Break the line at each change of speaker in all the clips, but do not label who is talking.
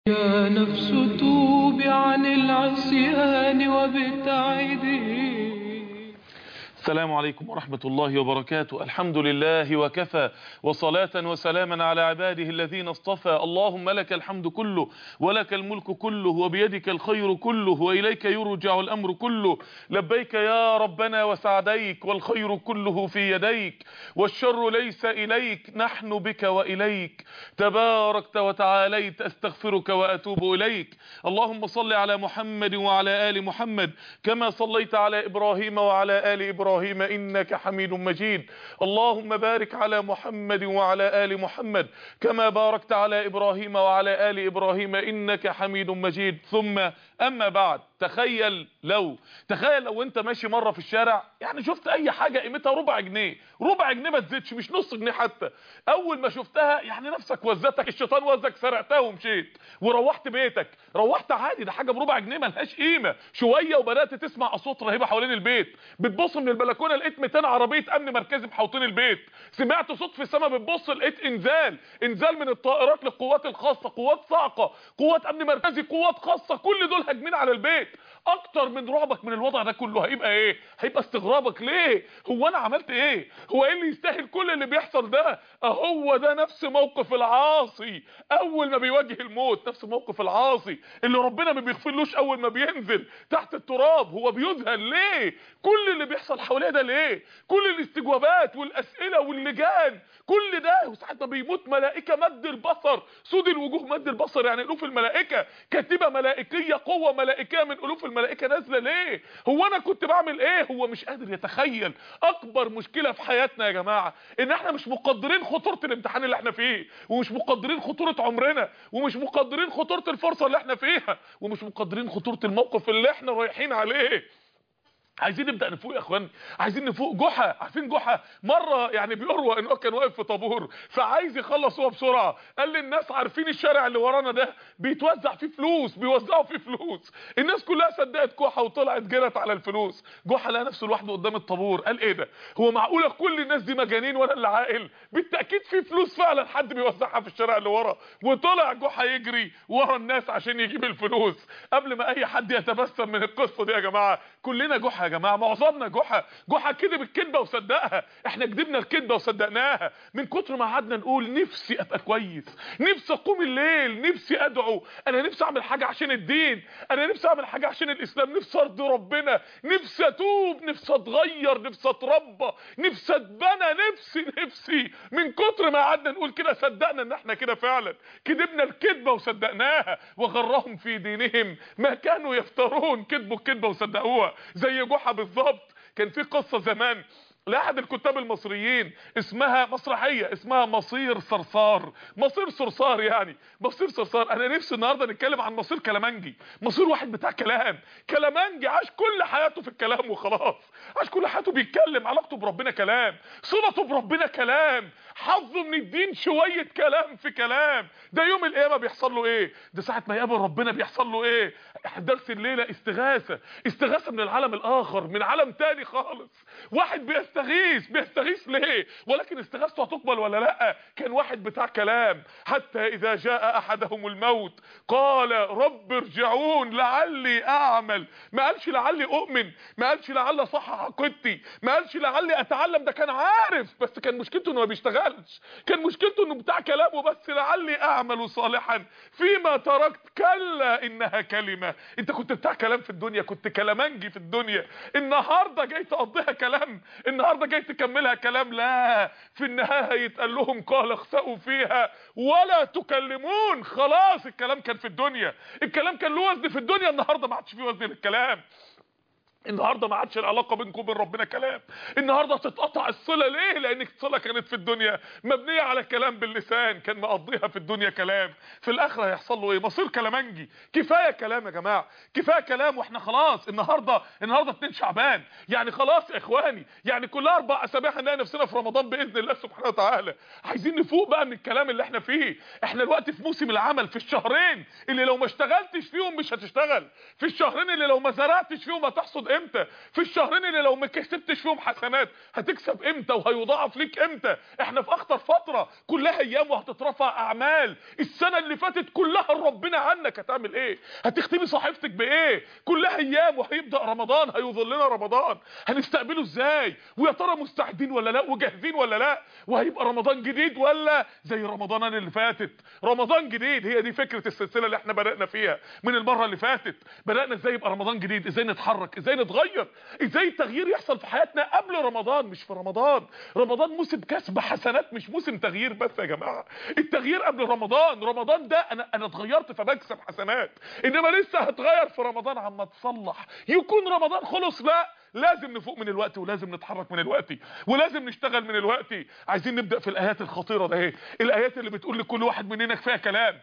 يا نفس توبي عن العصيان وابتعدي
السلام عليكم ورحمة الله وبركاته الحمد لله وكفى وصلاة وسلاما على عباده الذين اصطفى اللهم لك الحمد كله ولك الملك كله وبيدك الخير كله وإليك يرجع الأمر كله لبيك يا ربنا وسعديك والخير كله في يديك والشر ليس إليك نحن بك وإليك تباركت وتعاليت أستغفرك وأتوب إليك اللهم صل على محمد وعلى آل محمد كما صليت على إبراهيم وعلى آل إبراهيم إبراهيم إنك حميد مجيد اللهم بارك على محمد وعلى آل محمد كما باركت على إبراهيم وعلى آل إبراهيم إنك حميد مجيد ثم أما بعد تخيل لو تخيل لو انت ماشي مرة في الشارع يعني شفت اي حاجة قيمتها ربع جنيه ربع جنيه ما تزيدش مش نص جنيه حتى اول ما شفتها يعني نفسك وزتك الشيطان وزك سرقتها ومشيت وروحت بيتك روحت عادي ده حاجة بربع جنيه ملهاش قيمة شوية وبدأت تسمع اصوات رهيبة حوالين البيت بتبص من البلكونة لقيت 200 عربية امن مركزي محوطين البيت سمعت صوت في السماء بتبص لقيت انزال انزال من الطائرات للقوات الخاصة قوات صاعقة قوات امن مركزي قوات خاصة كل دول هاجمين على البيت اكتر من رعبك من الوضع ده كله هيبقى ايه هيبقى استغرابك ليه هو انا عملت ايه هو ايه اللي يستاهل كل اللي بيحصل ده اهو ده نفس موقف العاصي اول ما بيواجه الموت نفس موقف العاصي اللي ربنا ما بيغفرلوش اول ما بينزل تحت التراب هو بيذهل ليه كل اللي بيحصل حواليه ده ليه كل الاستجوابات والاسئله واللجان كل ده وساعات ما بيموت ملائكه مد البصر سود الوجوه مد البصر يعني الوف الملائكه كتيبه ملائكيه قوه ملائكيه من الوف الملائكه نازله ليه هو انا كنت بعمل ايه هو مش قادر يتخيل اكبر مشكله في حياتنا يا جماعه ان احنا مش مقدرين خطوره الامتحان اللي احنا فيه ومش مقدرين خطوره عمرنا ومش مقدرين خطوره الفرصه اللي احنا فيها ومش مقدرين خطوره الموقف اللي احنا رايحين عليه عايزين نبدا نفوق يا اخوان عايزين نفوق جحا عارفين جحا مره يعني بيروى ان هو كان واقف في طابور فعايز يخلص هو بسرعه قال للناس عارفين الشارع اللي ورانا ده بيتوزع فيه فلوس بيوزعوا فيه فلوس الناس كلها صدقت جحا وطلعت جرت على الفلوس جحا لقى نفسه لوحده قدام الطابور قال ايه ده هو معقوله كل الناس دي مجانين وانا اللي عاقل بالتاكيد في فلوس فعلا حد بيوزعها في الشارع اللي ورا وطلع جحا يجري ورا الناس عشان يجيب الفلوس قبل ما اي حد يتبسم من القصه دي يا جماعه كلنا جحا يا جماعه معظمنا جحا جحا كذب الكذبه وصدقها احنا كذبنا الكذبه وصدقناها من كتر ما قعدنا نقول نفسي ابقى كويس نفسي اقوم الليل نفسي ادعو انا نفسي اعمل حاجه عشان الدين انا نفسي اعمل حاجه عشان الاسلام نفسي ارضي ربنا نفسي اتوب نفسي اتغير نفسي اتربى نفسي اتبنى نفسي نفسي من كتر ما قعدنا نقول كده صدقنا ان احنا كده فعلا كذبنا الكذبه وصدقناها وغرهم في دينهم ما كانوا يفترون كذبوا الكذبه وصدقوها زي جحا بالظبط كان في قصه زمان لاحد الكتاب المصريين اسمها مسرحيه اسمها مصير صرصار مصير صرصار يعني مصير صرصار انا نفسي النهارده نتكلم عن مصير كلامنجي مصير واحد بتاع كلام كلامنجي عاش كل حياته في الكلام وخلاص عاش كل حياته بيتكلم علاقته بربنا كلام صلته بربنا كلام حظه من الدين شويه كلام في كلام ده يوم القيامه بيحصل له ايه ده ساعه ما يقابل ربنا بيحصل له ايه درس الليله استغاثه استغاثه من العالم الاخر من عالم تاني خالص واحد بيستغيث بيستغيث ليه ولكن استغاثته هتقبل ولا لا كان واحد بتاع كلام حتى اذا جاء احدهم الموت قال رب ارجعون لعلي اعمل ما قالش لعلي اؤمن ما قالش لعلي اصحح عقيدتي ما قالش لعلي اتعلم ده كان عارف بس كان مشكلته انه ما بيشتغلش كان مشكلته انه بتاع كلام وبس لعلي اعمل صالحا فيما تركت كلا انها كلمه انت كنت بتاع كلام في الدنيا كنت كلامنجي في الدنيا النهارده جاي تقضيها كلام النهارده جاي تكملها كلام لا في النهايه هيتقال لهم قال اخسئوا فيها ولا تكلمون خلاص الكلام كان في الدنيا الكلام كان له وزن في الدنيا النهارده ما عادش فيه وزن للكلام النهارده ما عادش العلاقه بينكم وبين ربنا كلام النهارده تتقطع الصله ليه لان الصله كانت في الدنيا مبنيه على كلام باللسان كان مقضيها في الدنيا كلام في الاخره هيحصل له ايه مصير كلامنجي كفايه كلام يا جماعه كفايه كلام واحنا خلاص النهارده النهارده 2 شعبان يعني خلاص يا اخواني يعني كلها اربع اسابيع هنلاقي نفسنا في رمضان باذن الله سبحانه وتعالى عايزين نفوق بقى من الكلام اللي احنا فيه احنا دلوقتي في موسم العمل في الشهرين اللي لو ما اشتغلتش فيهم مش هتشتغل في الشهرين اللي لو ما زرعتش فيهم هتحصد امتى في الشهرين اللي لو ما كسبتش فيهم حسنات هتكسب امتى وهيضاعف ليك امتى احنا في اخطر فتره كلها ايام وهتترفع اعمال السنه اللي فاتت كلها ربنا عنك هتعمل ايه هتختمي صحيفتك بايه كلها ايام وهيبدا رمضان هيظلنا رمضان هنستقبله ازاي ويا ترى مستعدين ولا لا وجاهزين ولا لا وهيبقى رمضان جديد ولا زي رمضان اللي فاتت رمضان جديد هي دي فكره السلسله اللي احنا بدانا فيها من المره اللي فاتت بدانا ازاي يبقى رمضان جديد ازاي نتحرك ازاي نتغير ازاي التغيير يحصل في حياتنا قبل رمضان مش في رمضان رمضان موسم كسب حسنات مش موسم تغيير بس يا جماعه التغيير قبل رمضان رمضان ده انا انا اتغيرت فبكسب حسنات انما لسه هتغير في رمضان عما تصلح يكون رمضان خلص لا لازم نفوق من الوقت ولازم نتحرك من الوقت ولازم نشتغل من الوقت عايزين نبدا في الايات الخطيره ده اهي الايات اللي بتقول لكل واحد مننا كفايه كلام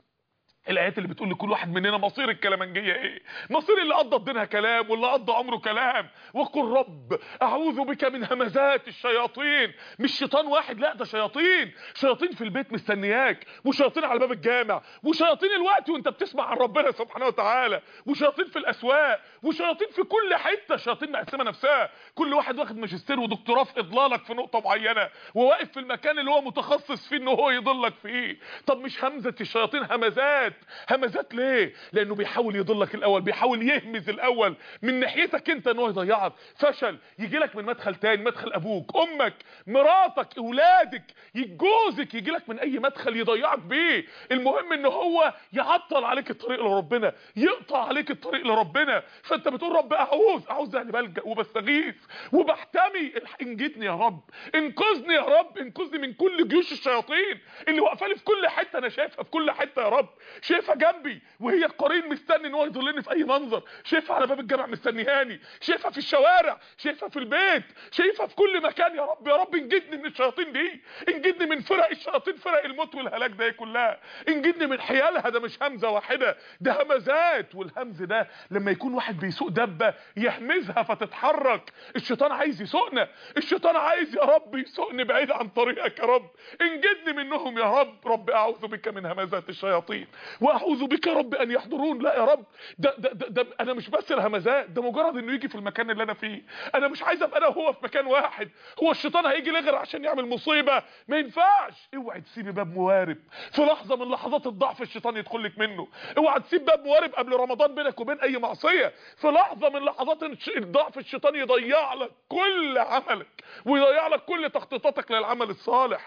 الايات اللي بتقول لكل واحد مننا مصير الكلامنجيه ايه مصير اللي قضى الدنيا كلام واللي قضى عمره كلام وقل رب اعوذ بك من همزات الشياطين مش شيطان واحد لا ده شياطين شياطين في البيت مستنياك وشياطين على باب الجامع وشياطين الوقت وانت بتسمع عن ربنا سبحانه وتعالى وشياطين في الاسواق وشياطين في كل حته شياطين مقسمه نفسها كل واحد واخد ماجستير ودكتوراه في اضلالك في نقطه معينه وواقف في المكان اللي هو متخصص فيه ان هو يضلك فيه طب مش همزه الشياطين همزات همزات ليه لانه بيحاول يضلك الاول بيحاول يهمز الاول من ناحيتك انت ان هو يضيعك فشل يجي لك من مدخل تاني مدخل ابوك امك مراتك اولادك جوزك يجي لك من اي مدخل يضيعك بيه المهم ان هو يعطل عليك الطريق لربنا يقطع عليك الطريق لربنا فانت بتقول رب اعوذ اعوذ يعني بلجا وبستغيث وبحتمي انجدني يا رب انقذني يا رب انقذني من كل جيوش الشياطين اللي واقفه لي في كل حته انا شايفها في كل حته يا رب شايفها جنبي وهي القرين مستني ان هو يضلني في اي منظر شايفها على باب الجامع مستنيهاني شايفها في الشوارع شايفها في البيت شايفها في كل مكان يا رب يا رب انجدني من الشياطين دي انجدني من فرق الشياطين فرق الموت والهلاك ده كلها انجدني من حيالها ده مش همزه واحده ده همزات والهمز ده لما يكون واحد بيسوق دبه يهمزها فتتحرك الشيطان عايز يسوقنا الشيطان عايز يا رب يسوقني بعيد عن طريقك يا رب انجدني منهم يا رب رب اعوذ بك من همزات الشياطين واعوذ بك يا رب ان يحضرون لا يا رب ده, ده, ده, ده انا مش بس الهمزات ده مجرد انه يجي في المكان اللي انا فيه انا مش عايز ابقى انا وهو في مكان واحد هو الشيطان هيجي لغير عشان يعمل مصيبه ما ينفعش اوعي تسيبي باب موارب في لحظه من لحظات الضعف الشيطان يدخل لك منه اوعي تسيب باب موارب قبل رمضان بينك وبين اي معصيه في لحظه من لحظات الضعف الشيطان يضيع لك كل عملك ويضيع لك كل تخطيطاتك للعمل الصالح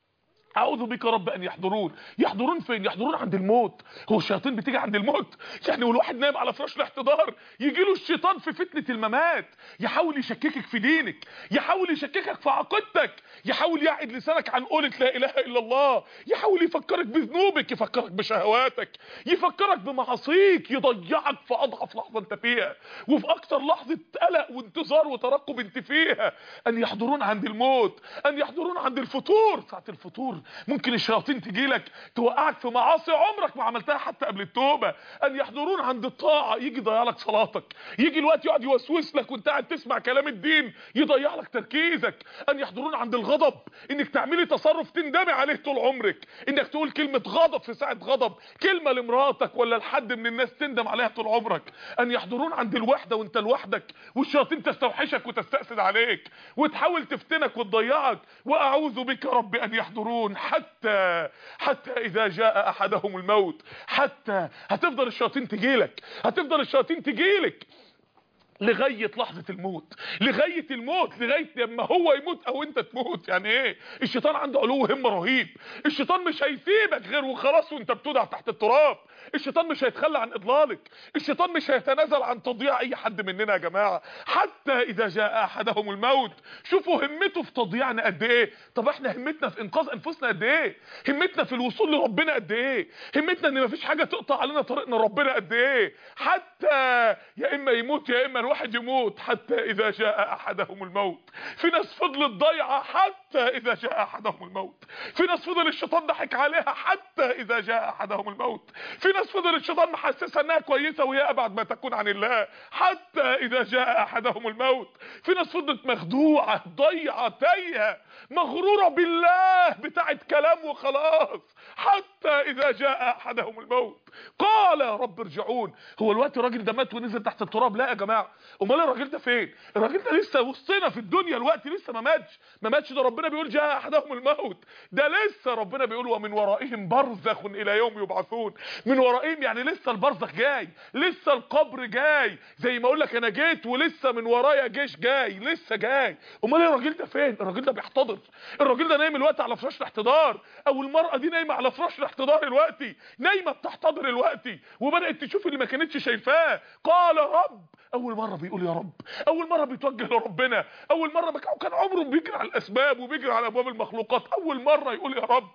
اعوذ بك رب ان يحضرون يحضرون فين يحضرون عند الموت هو الشياطين بتيجي عند الموت يعني والواحد نايم على فراش الاحتضار يجي له الشيطان في فتنه الممات يحاول يشككك في دينك يحاول يشككك في عقيدتك يحاول يعد لسانك عن قولة لا اله الا الله يحاول يفكرك بذنوبك يفكرك بشهواتك يفكرك بمعاصيك يضيعك في اضعف لحظه انت فيها وفي اكتر لحظه قلق وانتظار وترقب انت فيها ان يحضرون عند الموت ان يحضرون عند الفطور ساعه الفطور ممكن الشياطين تجي لك توقعك في معاصي عمرك ما عملتها حتى قبل التوبه ان يحضرون عند الطاعه يجي يضيع لك صلاتك يجي الوقت يقعد يوسوس لك وانت قاعد تسمع كلام الدين يضيع لك تركيزك ان يحضرون عند الغضب انك تعملي تصرف تندمي عليه طول عمرك انك تقول كلمه غضب في ساعه غضب كلمه لمراتك ولا لحد من الناس تندم عليها طول عمرك ان يحضرون عند الوحده وانت لوحدك والشياطين تستوحشك وتستأسد عليك وتحاول تفتنك وتضيعك واعوذ بك رب ان يحضرون حتى حتى اذا جاء احدهم الموت حتى هتفضل الشياطين تجيلك هتفضل الشياطين تجيلك لغايه لحظه الموت لغايه الموت لغايه لما هو يموت او انت تموت يعني ايه الشيطان عنده علو همه رهيب الشيطان مش هيسيبك غير وخلاص وانت بتودع تحت التراب الشيطان مش هيتخلى عن اضلالك الشيطان مش هيتنازل عن تضييع اي حد مننا يا جماعه حتى اذا جاء احدهم الموت شوفوا همته في تضييعنا قد ايه طب احنا همتنا في انقاذ انفسنا قد ايه همتنا في الوصول لربنا قد ايه همتنا ان مفيش حاجه تقطع علينا طريقنا ربنا قد ايه حتى يا اما يموت يا اما الواحد يموت حتى اذا جاء احدهم الموت في ناس فضلت ضايعه حتى اذا جاء احدهم الموت في ناس فضل الشيطان ضحك عليها حتى اذا جاء احدهم الموت في ناس فضل الشيطان محسسها انها كويسه وهي ابعد ما تكون عن الله حتى اذا جاء احدهم الموت في ناس فضلت مخدوعه ضيعه تايهه مغروره بالله بتاعت كلام وخلاص حتى اذا جاء احدهم الموت قال رب ارجعون هو الوقت الراجل ده مات ونزل تحت التراب لا يا جماعه امال الراجل ده فين الراجل ده لسه وسطنا في الدنيا الوقت لسه ما ماتش ما ماتش ده ربنا بيقول جاء احدهم الموت ده لسه ربنا بيقول ومن ورائهم برزخ الى يوم يبعثون من ورائهم يعني لسه البرزخ جاي لسه القبر جاي زي ما اقول لك انا جيت ولسه من ورايا جيش جاي لسه جاي امال الراجل ده فين الراجل ده بيحتضر الراجل ده نايم الوقت على فراش الاحتضار او المراه دي نايمه على فراش الاحتضار الوقتي نايمه بتحتضر الوقتي وبدات تشوف اللي ما كانتش شايفاه قال رب اول مره بيقول يا رب اول مره بيتوجه لربنا اول مره بك... كان عمره بيجري على الاسباب وبيجري على ابواب المخلوقات اول مره يقول يا رب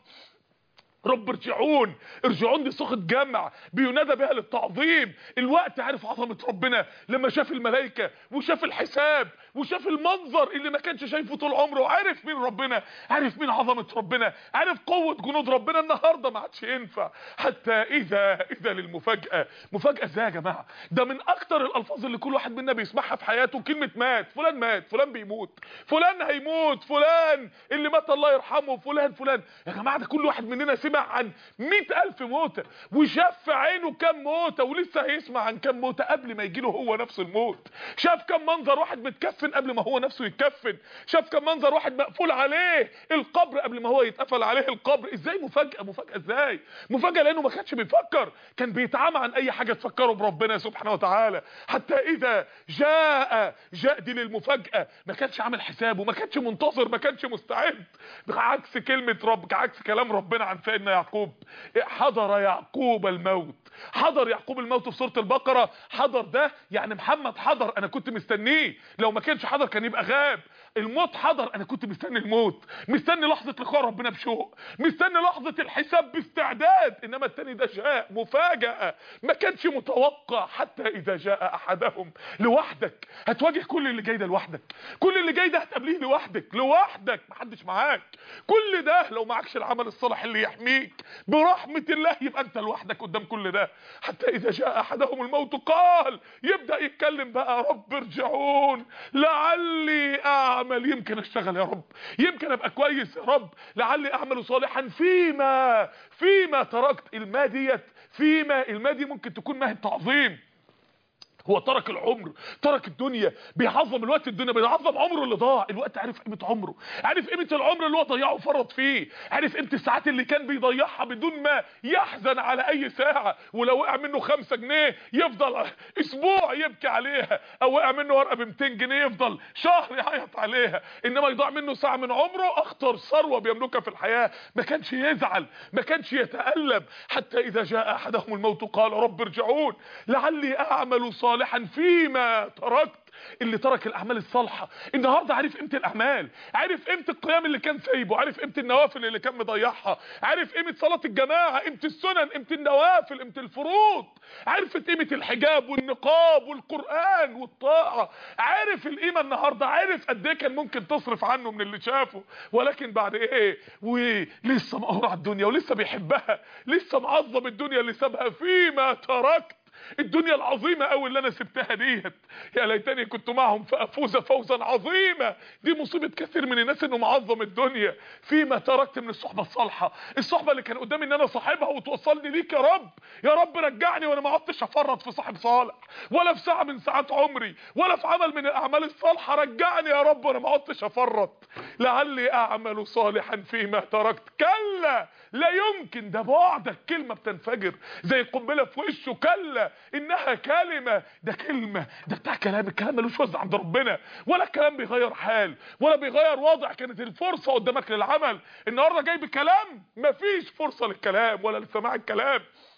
رب ارجعون ارجعون دي صيغه جمع بينادى بها للتعظيم الوقت عارف عظمه ربنا لما شاف الملائكه وشاف الحساب وشاف المنظر اللي ما كانش شايفه طول عمره عارف مين ربنا عارف مين عظمه ربنا عارف قوه جنود ربنا النهارده ما عادش ينفع حتى اذا اذا للمفاجاه مفاجاه ازاي يا جماعه ده من اكتر الالفاظ اللي كل واحد منا بيسمعها في حياته كلمه مات فلان مات فلان بيموت فلان هيموت فلان اللي مات الله يرحمه فلان فلان يا جماعه ده كل واحد مننا سمع عن مئة ألف موتة وشاف في عينه كام موتة ولسه هيسمع عن كام موتة قبل ما يجيله هو نفس الموت شاف كام منظر واحد متكفن قبل ما هو نفسه يتكفن شاف كام منظر واحد مقفول عليه القبر قبل ما هو يتقفل عليه القبر ازاي مفاجأة مفاجأة ازاي مفاجأة لانه ما كانش بيفكر كان بيتعامى عن اي حاجة تفكره بربنا سبحانه وتعالى حتى اذا جاء جاء دي للمفاجأة ما كانش عامل حسابه ما كانش منتظر ما كانش مستعد عكس كلمة رب عكس كلام ربنا عن سيدنا يعقوب حضر يعقوب الموت حضر يعقوب الموت في سورة البقرة حضر ده يعني محمد حضر انا كنت مستنيه لو ما كانش حضر كان يبقى غاب الموت حضر انا كنت مستني الموت مستني لحظة لقاء ربنا بشوق مستني لحظة الحساب باستعداد انما التاني ده جاء مفاجأة ما كانش متوقع حتى اذا جاء احدهم لوحدك هتواجه كل اللي جاي ده لوحدك كل اللي جاي ده هتقابليه لوحدك لوحدك محدش معاك كل ده لو معكش العمل الصالح اللي يحميك برحمة الله يبقى انت لوحدك قدام كل ده حتى اذا جاء احدهم الموت قال يبدأ يتكلم بقى رب ارجعون لعلي اعمل يمكن اشتغل يا رب يمكن ابقى كويس يا رب لعلي اعمل صالحا فيما فيما تركت الماء ديت فيما الماء دي ممكن تكون ماء التعظيم هو ترك العمر ترك الدنيا بيعظم الوقت الدنيا بيعظم عمره اللي ضاع الوقت عارف قيمه عمره عارف قيمه العمر اللي هو ضيعه وفرط فيه عارف قيمه الساعات اللي كان بيضيعها بدون ما يحزن على اي ساعه ولو وقع منه 5 جنيه يفضل اسبوع يبكي عليها او وقع منه ورقه ب 200 جنيه يفضل شهر يعيط عليها انما يضيع منه ساعه من عمره اخطر ثروه بيملكها في الحياه ما كانش يزعل ما كانش يتالم حتى اذا جاء احدهم الموت قال رب ارجعون لعلي اعمل صالحا صالحا فيما تركت اللي ترك الاعمال الصالحه النهارده عارف قيمه الاعمال عارف قيمه القيام اللي كان سايبه عارف قيمه النوافل اللي كان مضيعها عارف قيمه صلاه الجماعه قيمه السنن قيمه النوافل قيمه الفروض عارف قيمه الحجاب والنقاب والقران والطاعه عارف القيمه النهارده عارف قد ايه كان ممكن تصرف عنه من اللي شافه ولكن بعد ايه ولسه مقهور على الدنيا ولسه بيحبها لسه معظم الدنيا اللي سابها فيما تركت الدنيا العظيمة قوي اللي انا سبتها ديت يا ليتني كنت معهم فافوز فوزا عظيما دي مصيبة كثير من الناس انه معظم الدنيا فيما تركت من الصحبة الصالحة الصحبة اللي كان قدامي ان انا صاحبها وتوصلني ليك يا رب يا رب رجعني وانا ما عدتش افرط في صاحب صالح ولا في ساعة من ساعات عمري ولا في عمل من الاعمال الصالحة رجعني يا رب وانا ما عدتش افرط لعلي اعمل صالحا فيما تركت كلا لا يمكن ده بعدك كلمة بتنفجر زي قنبلة في وشه كلا انها كلمة ده كلمة ده بتاع كلام الكلام ملوش وزن عند ربنا ولا الكلام بيغير حال ولا بيغير وضع كانت الفرصة قدامك للعمل النهاردة جاي بكلام مفيش فرصة للكلام ولا لسماع الكلام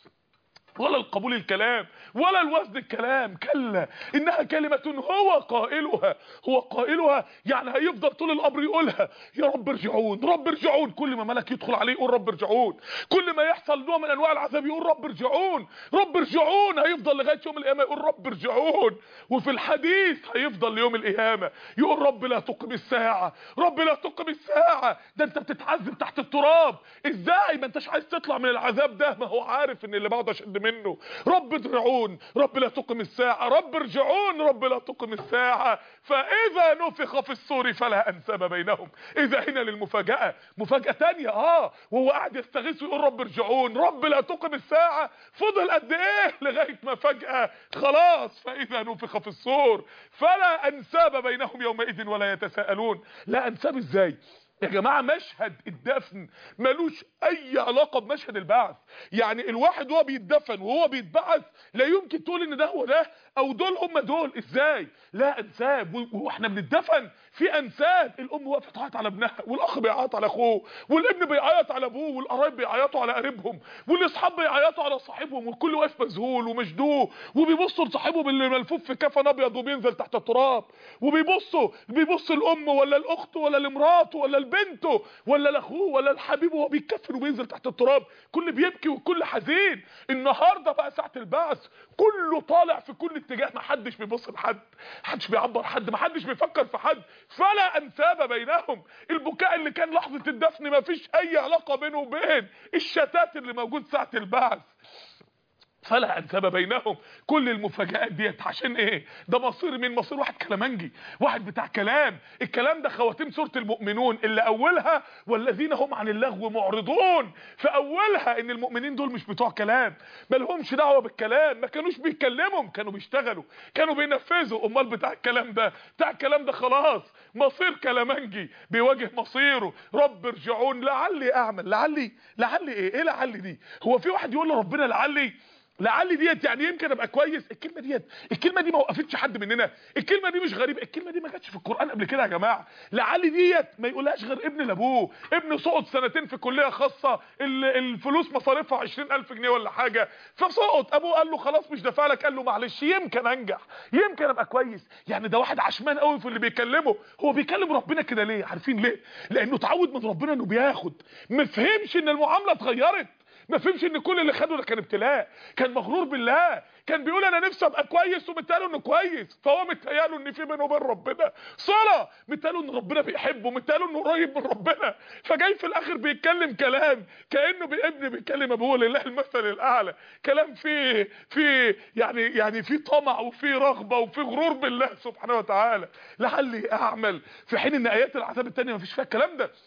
ولا القبول الكلام ولا الوزن الكلام كلا انها كلمة هو قائلها هو قائلها يعني هيفضل طول الامر يقولها يا رب ارجعون رب ارجعون كل ما ملك يدخل عليه يقول رب ارجعون كل ما يحصل نوع من انواع العذاب يقول رب ارجعون رب ارجعون هيفضل لغايه يوم القيامه يقول رب ارجعون وفي الحديث هيفضل ليوم القيامه يقول رب لا تقم الساعه رب لا تقم الساعه ده انت بتتعذب تحت التراب ازاي ما انتش عايز تطلع من العذاب ده ما هو عارف ان اللي بعده اشد منه رب ادرعون رب لا تقم الساعة رب ارجعون رب لا تقم الساعة فإذا نفخ في الصور فلا أنساب بينهم إذا هنا للمفاجأة مفاجأة تانية آه وهو قاعد يستغيث ويقول رب ارجعون رب لا تقم الساعة فضل قد إيه لغاية ما فجأة خلاص فإذا نفخ في الصور فلا أنساب بينهم يومئذ ولا يتساءلون لا أنساب إزاي يا جماعة مشهد الدفن ملوش اي علاقة بمشهد البعث يعني الواحد وهو بيتدفن وهو بيتبعث لا يمكن تقول ان ده هو ده او دول هم دول ازاي لا انساب واحنا بنتدفن في انساب الام واقفه تعيط على ابنها والاخ بيعيط على اخوه والابن بيعيط على ابوه والقرايب بيعيطوا على قريبهم والاصحاب بيعيطوا على صاحبهم والكل واقف مذهول ومشدوه وبيبصوا لصاحبهم اللي ملفوف في كفن ابيض وبينزل تحت التراب وبيبصوا بيبص الام ولا الاخت ولا لمراته ولا لبنته ولا لاخوه ولا لحبيبه وهو بيتكفن وبينزل تحت التراب كل بيبكي والكل حزين النهارده بقى ساعه البعث كله طالع في كل اتجاه ما حدش بيبص لحد محدش بيعبر حد ما حدش بيفكر في حد فلا انساب بينهم البكاء اللي كان لحظه الدفن ما فيش اي علاقه بينه وبين الشتات اللي موجود ساعه البعث فلا انساب بينهم كل المفاجآت ديت عشان ايه ده مصير مين مصير واحد كلامنجي واحد بتاع كلام الكلام ده خواتيم سوره المؤمنون اللي اولها والذين هم عن اللغو معرضون في اولها ان المؤمنين دول مش بتوع كلام ما لهمش دعوه بالكلام ما كانوش بيتكلموا كانوا بيشتغلوا كانوا بينفذوا امال بتاع الكلام ده بتاع الكلام ده خلاص مصير كلامنجي بيواجه مصيره رب ارجعون لعلي اعمل لعلي لعلي ايه ايه لعلي دي هو في واحد يقول لربنا لعلي لعل ديت يعني يمكن ابقى كويس الكلمه ديت الكلمه دي ما وقفتش حد مننا الكلمه دي مش غريبه الكلمه دي ما جاتش في القران قبل كده يا جماعه لعل ديت ما يقولهاش غير ابن لابوه ابن سقط سنتين في كليه خاصه الفلوس مصاريفها 20000 جنيه ولا حاجه فسقط ابوه قال له خلاص مش دافع لك قال له معلش يمكن انجح يمكن ابقى كويس يعني ده واحد عشمان قوي في اللي بيكلمه هو بيكلم ربنا كده ليه عارفين ليه لانه اتعود من ربنا انه بياخد ما فهمش ان المعامله اتغيرت ما فهمش ان كل اللي خده ده كان ابتلاء كان مغرور بالله كان بيقول انا نفسي ابقى كويس ومتقاله انه كويس فهو متقاله ان في بينه وبين ربنا صله متقاله ان ربنا بيحبه متقاله انه قريب من ربنا فجاي في الاخر بيتكلم كلام كانه ابن بيتكلم ابوه لله المثل الاعلى كلام فيه فيه يعني يعني فيه طمع وفيه رغبه وفيه غرور بالله سبحانه وتعالى لعلي اعمل في حين ان ايات العذاب الثانيه ما فيش فيها الكلام ده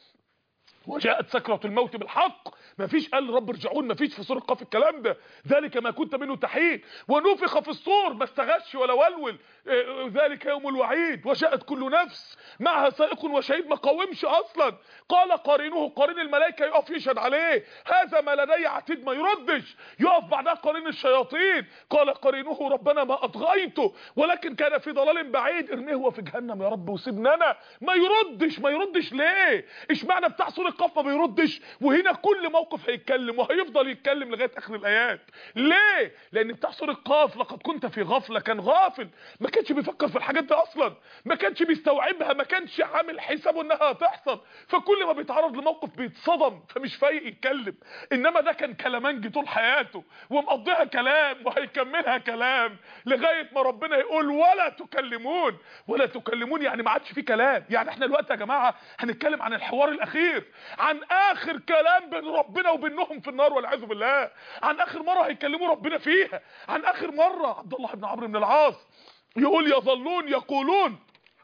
وجاءت سكرة الموت بالحق ما فيش قال رب ارجعون ما فيش في سورة قاف الكلام ده ذلك ما كنت منه تحيد ونفخ في الصور ما استغش ولا ولول ذلك يوم الوعيد وجاءت كل نفس معها سائق وشهيد ما قاومش اصلا قال قارنه قارن الملائكه يقف يشهد عليه هذا ما لدي عتيد ما يردش يقف بعدها قارن الشياطين قال قارنه ربنا ما اطغيته ولكن كان في ضلال بعيد ارميه هو في جهنم يا رب وسيبنا ما يردش ما يردش ليه اشمعنى بتاع سوره قاف ما بيردش وهنا كل موقف هيتكلم وهيفضل يتكلم لغايه اخر الايات ليه لان بتاع سوره قاف لقد كنت في غفله كان غافل ما كانش بيفكر في الحاجات دي اصلا ما كانش بيستوعبها ما كانش عامل حسابه انها هتحصل فكل ما بيتعرض لموقف بيتصدم فمش فايق يتكلم انما ده كان كلامنجي طول حياته ومقضيها كلام وهيكملها كلام لغايه ما ربنا يقول ولا تكلمون ولا تكلمون يعني ما عادش في كلام يعني احنا دلوقتي يا جماعه هنتكلم عن الحوار الاخير عن اخر كلام بين ربنا وبينهم في النار والعياذ بالله عن اخر مره هيكلموا ربنا فيها عن اخر مره عبد الله بن عمرو بن العاص يقول يظلون يقولون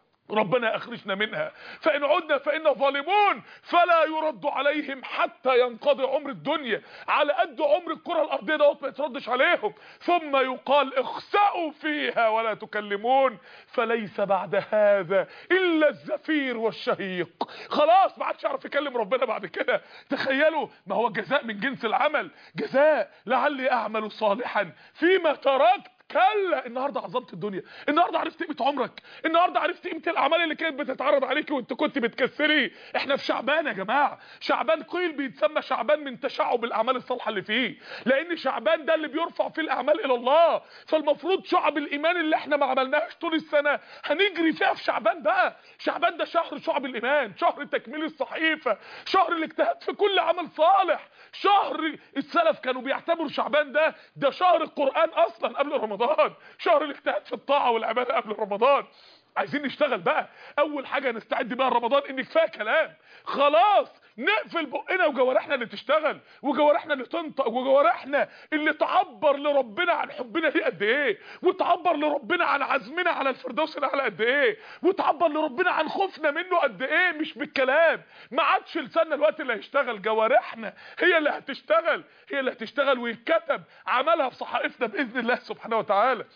ربنا اخرجنا منها فان عدنا فإنا ظالمون فلا يرد عليهم حتى ينقضي عمر الدنيا على قد عمر الكره الارضيه دوت ما يتردش عليهم ثم يقال اخسأوا فيها ولا تكلمون فليس بعد هذا الا الزفير والشهيق خلاص ما عادش يعرف يكلم ربنا بعد كده تخيلوا ما هو جزاء من جنس العمل جزاء لعلي اعمل صالحا فيما تركت كلا النهارده عظمت الدنيا النهارده عرفت قيمه عمرك النهارده عرفت قيمه الاعمال اللي كانت بتتعرض عليك وانت كنت بتكسري احنا في شعبان يا جماعه شعبان قيل بيتسمى شعبان من تشعب الاعمال الصالحه اللي فيه لان شعبان ده اللي بيرفع فيه الاعمال الى الله فالمفروض شعب الايمان اللي احنا ما عملناهاش طول السنه هنجري فيها في شعبان بقى شعبان ده شهر شعب الايمان شهر تكميل الصحيفه شهر الاجتهاد في كل عمل صالح شهر السلف كانوا بيعتبروا شعبان ده ده شهر القران اصلا قبل رمضان شهر الاجتهاد في الطاعه والعباده قبل رمضان عايزين نشتغل بقى اول حاجه نستعد بيها رمضان ان كفايه كلام خلاص نقفل بقنا وجوارحنا اللي تشتغل وجوارحنا اللي تنطق وجوارحنا اللي تعبر لربنا عن حبنا ليه قد ايه وتعبر لربنا عن عزمنا على الفردوس الاعلى قد ايه وتعبر لربنا عن خوفنا منه قد ايه مش بالكلام ما عادش لساننا الوقت اللي هيشتغل جوارحنا هي اللي هتشتغل هي اللي هتشتغل ويتكتب عملها في صحائفنا باذن الله سبحانه وتعالى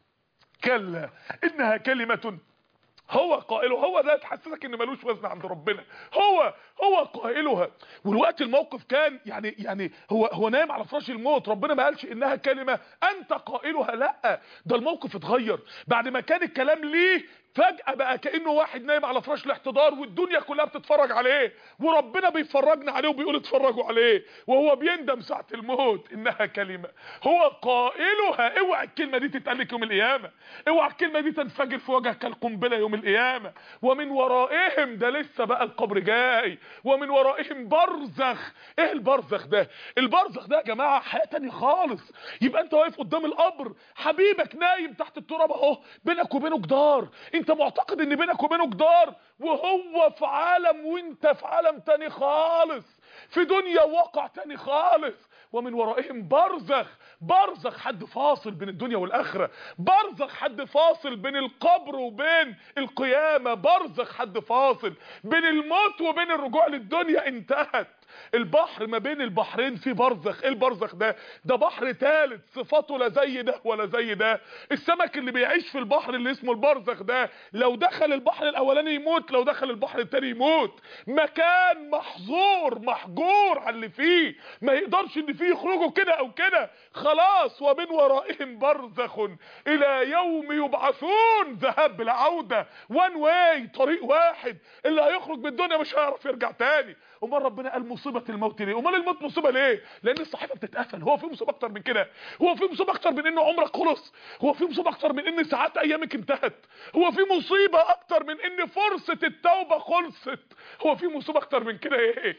كلا انها كلمه هو قائله هو ده تحسسك ان ملوش وزن عند ربنا هو هو قائلها والوقت الموقف كان يعني يعني هو هو نايم على فراش الموت ربنا ما قالش انها كلمه انت قائلها لا ده الموقف اتغير بعد ما كان الكلام ليه فجأة بقى كأنه واحد نايم على فراش الاحتضار والدنيا كلها بتتفرج عليه وربنا بيفرجنا عليه وبيقول اتفرجوا عليه وهو بيندم ساعة الموت انها كلمة هو قائلها اوعى الكلمة دي تتقال لك يوم القيامة اوعى الكلمة دي تنفجر في وجهك كالقنبلة يوم القيامة ومن ورائهم ده لسه بقى القبر جاي ومن ورائهم برزخ ايه البرزخ ده البرزخ ده يا جماعة حياة تانية خالص يبقى انت واقف قدام القبر حبيبك نايم تحت التراب اهو بينك وبينه جدار انت معتقد ان بينك وبينه جدار وهو في عالم وانت في عالم تاني خالص في دنيا واقع تاني خالص ومن ورائهم برزخ برزخ حد فاصل بين الدنيا والاخره برزخ حد فاصل بين القبر وبين القيامه برزخ حد فاصل بين الموت وبين الرجوع للدنيا انتهت البحر ما بين البحرين في برزخ ايه البرزخ ده ده بحر ثالث صفاته لا زي ده ولا زي ده السمك اللي بيعيش في البحر اللي اسمه البرزخ ده لو دخل البحر الاولاني يموت لو دخل البحر الثاني يموت مكان محظور محجور على اللي فيه ما يقدرش ان فيه يخرجوا كده او كده خلاص ومن ورائهم برزخ الى يوم يبعثون ذهاب بلا عوده وان واي طريق واحد اللي هيخرج من الدنيا مش هيعرف يرجع تاني امال ربنا قال مصيبه الموت ليه امال الموت مصيبه ليه لان الصحيفه بتتقفل هو في مصيبه اكتر من كده هو في مصيبه اكتر من ان عمرك خلص هو في مصيبه اكتر من ان ساعات ايامك انتهت هو في مصيبه اكتر من ان فرصه التوبه خلصت هو في مصيبه اكتر من كده ايه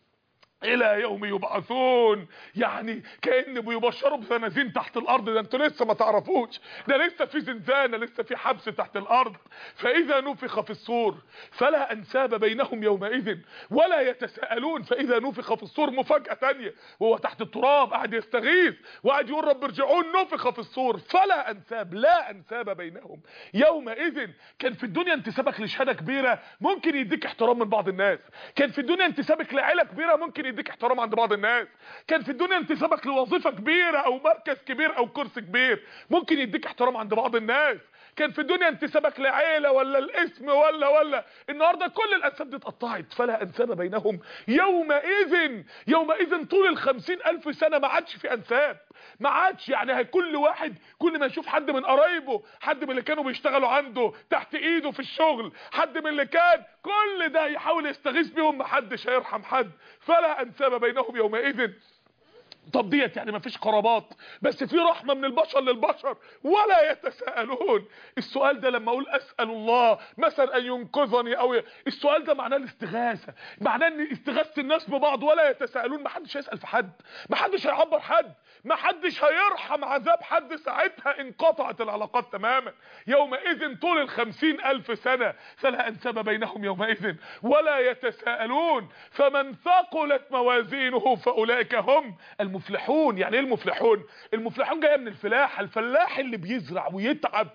الى يوم يبعثون يعني كان بيبشروا بزنازين تحت الارض ده انتوا لسه ما تعرفوش ده لسه في زنزانه لسه في حبس تحت الارض فاذا نفخ في الصور فلا انساب بينهم يومئذ ولا يتساءلون فاذا نفخ في الصور مفاجاه ثانيه وهو تحت التراب قاعد يستغيث وقاعد يقول رب ارجعون نفخ في الصور فلا انساب لا انساب بينهم يومئذ كان في الدنيا انتسابك لشهاده كبيره ممكن يديك احترام من بعض الناس كان في الدنيا انتسابك لعيله كبيره ممكن يديك احترام عند بعض الناس كان في الدنيا انتسابك لوظيفه كبيره او مركز كبير او كرسي كبير ممكن يديك احترام عند بعض الناس كان في الدنيا انتسابك لعيله ولا الاسم ولا ولا النهارده كل الانساب دي اتقطعت فلا انساب بينهم يومئذ يومئذ طول الخمسين الف سنه ما عادش في انساب ما عادش يعني كل واحد كل ما يشوف حد من قرايبه حد من اللي كانوا بيشتغلوا عنده تحت ايده في الشغل حد من اللي كان كل ده يحاول يستغيث بيهم محدش هيرحم حد فلا انساب بينهم يومئذ طب ديت يعني مفيش قرابات بس في رحمة من البشر للبشر ولا يتساءلون السؤال ده لما اقول اسأل الله مثلا ان ينقذني او ي... السؤال ده معناه الاستغاثة معناه ان استغاثة الناس ببعض ولا يتساءلون محدش هيسأل في حد محدش هيعبر حد محدش هيرحم عذاب حد ساعتها انقطعت العلاقات تماما يومئذ طول الخمسين الف سنة فلا انساب بينهم يومئذ ولا يتساءلون فمن ثقلت موازينه فاولئك هم المفلحون يعني ايه المفلحون المفلحون جايه من الفلاح الفلاح اللي بيزرع ويتعب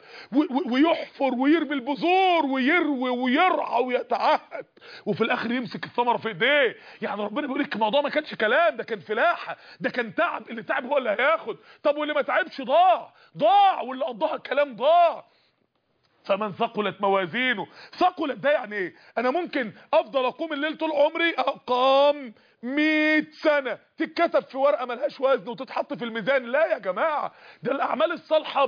ويحفر ويرمي البذور ويروي ويرعى ويتعهد وفي الاخر يمسك الثمره في ايديه يعني ربنا بيقول لك الموضوع ما كانش كلام ده كان فلاحه ده كان تعب اللي تعب هو اللي هياخد طب واللي ما تعبش ضاع ضاع واللي قضاها الكلام ضاع فمن ثقلت موازينه ثقلت ده يعني ايه انا ممكن افضل اقوم الليل طول عمري اقام 100 سنة تتكتب في ورقة ملهاش وزن وتتحط في الميزان لا يا جماعة ده الاعمال الصالحة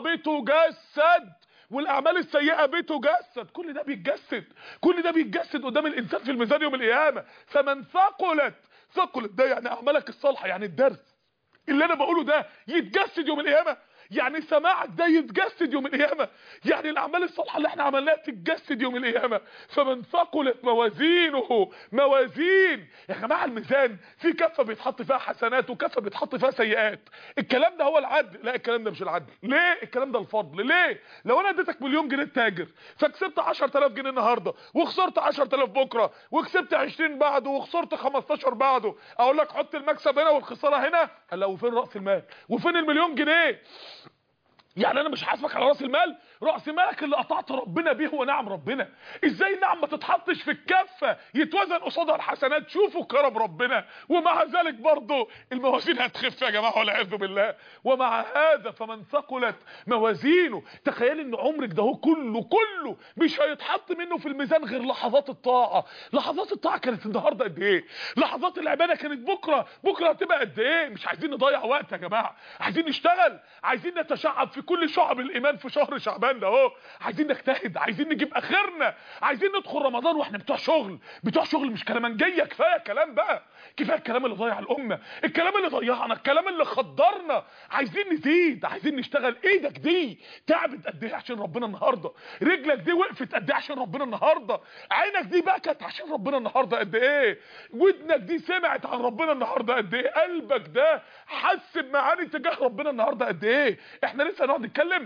بتجسد والاعمال السيئة بتجسد كل ده بيتجسد كل ده بيتجسد قدام الانسان في الميزان يوم القيامة فمن ثقلت ثقلت ده يعني اعمالك الصالحة يعني الدرس اللي انا بقوله ده يتجسد يوم القيامة يعني سماعك ده يتجسد يوم القيامه يعني الاعمال الصالحه اللي احنا عملناها تتجسد يوم القيامه فمن ثقلت موازينه موازين يا جماعه الميزان في كفه بيتحط فيها حسنات وكفه بيتحط فيها سيئات الكلام ده هو العدل لا الكلام ده مش العدل ليه الكلام ده الفضل ليه لو انا اديتك مليون جنيه تاجر فكسبت 10000 جنيه النهارده وخسرت 10000 بكره وكسبت 20 بعده وخسرت 15 بعده اقول لك حط المكسب هنا والخساره هنا هلا وفين راس المال وفين المليون جنيه يعني انا مش حاسبك على راس المال راس مالك اللي قطعت ربنا بيه هو نعم ربنا ازاي النعم ما تتحطش في الكفه يتوزن قصادها الحسنات شوفوا كرم ربنا ومع ذلك برضه الموازين هتخف يا جماعه والعياذ بالله ومع هذا فمن ثقلت موازينه تخيل ان عمرك ده هو كله كله مش هيتحط منه في الميزان غير لحظات الطاعه لحظات الطاعه كانت النهارده قد ايه لحظات العباده كانت بكره بكره هتبقى قد ايه مش عايزين نضيع وقت يا جماعه عايزين نشتغل عايزين نتشعب في كل شعب الايمان في شهر شعبان ده اهو عايزين نجتهد عايزين نجيب اخرنا عايزين ندخل رمضان واحنا بتوع شغل بتوع شغل مش كلامنجيه كفايه كلام بقى كفايه الكلام اللي ضيع الامه الكلام اللي ضيعنا الكلام اللي خدرنا عايزين نزيد عايزين نشتغل ايدك دي تعبت قد ايه عشان ربنا النهارده رجلك دي وقفت قد ايه عشان ربنا النهارده عينك دي بكت عشان ربنا النهارده قد ايه ودنك دي سمعت عن ربنا النهارده قد ايه قلبك ده حس بمعاني تجاه ربنا النهارده قد ايه احنا لسه هنقعد نتكلم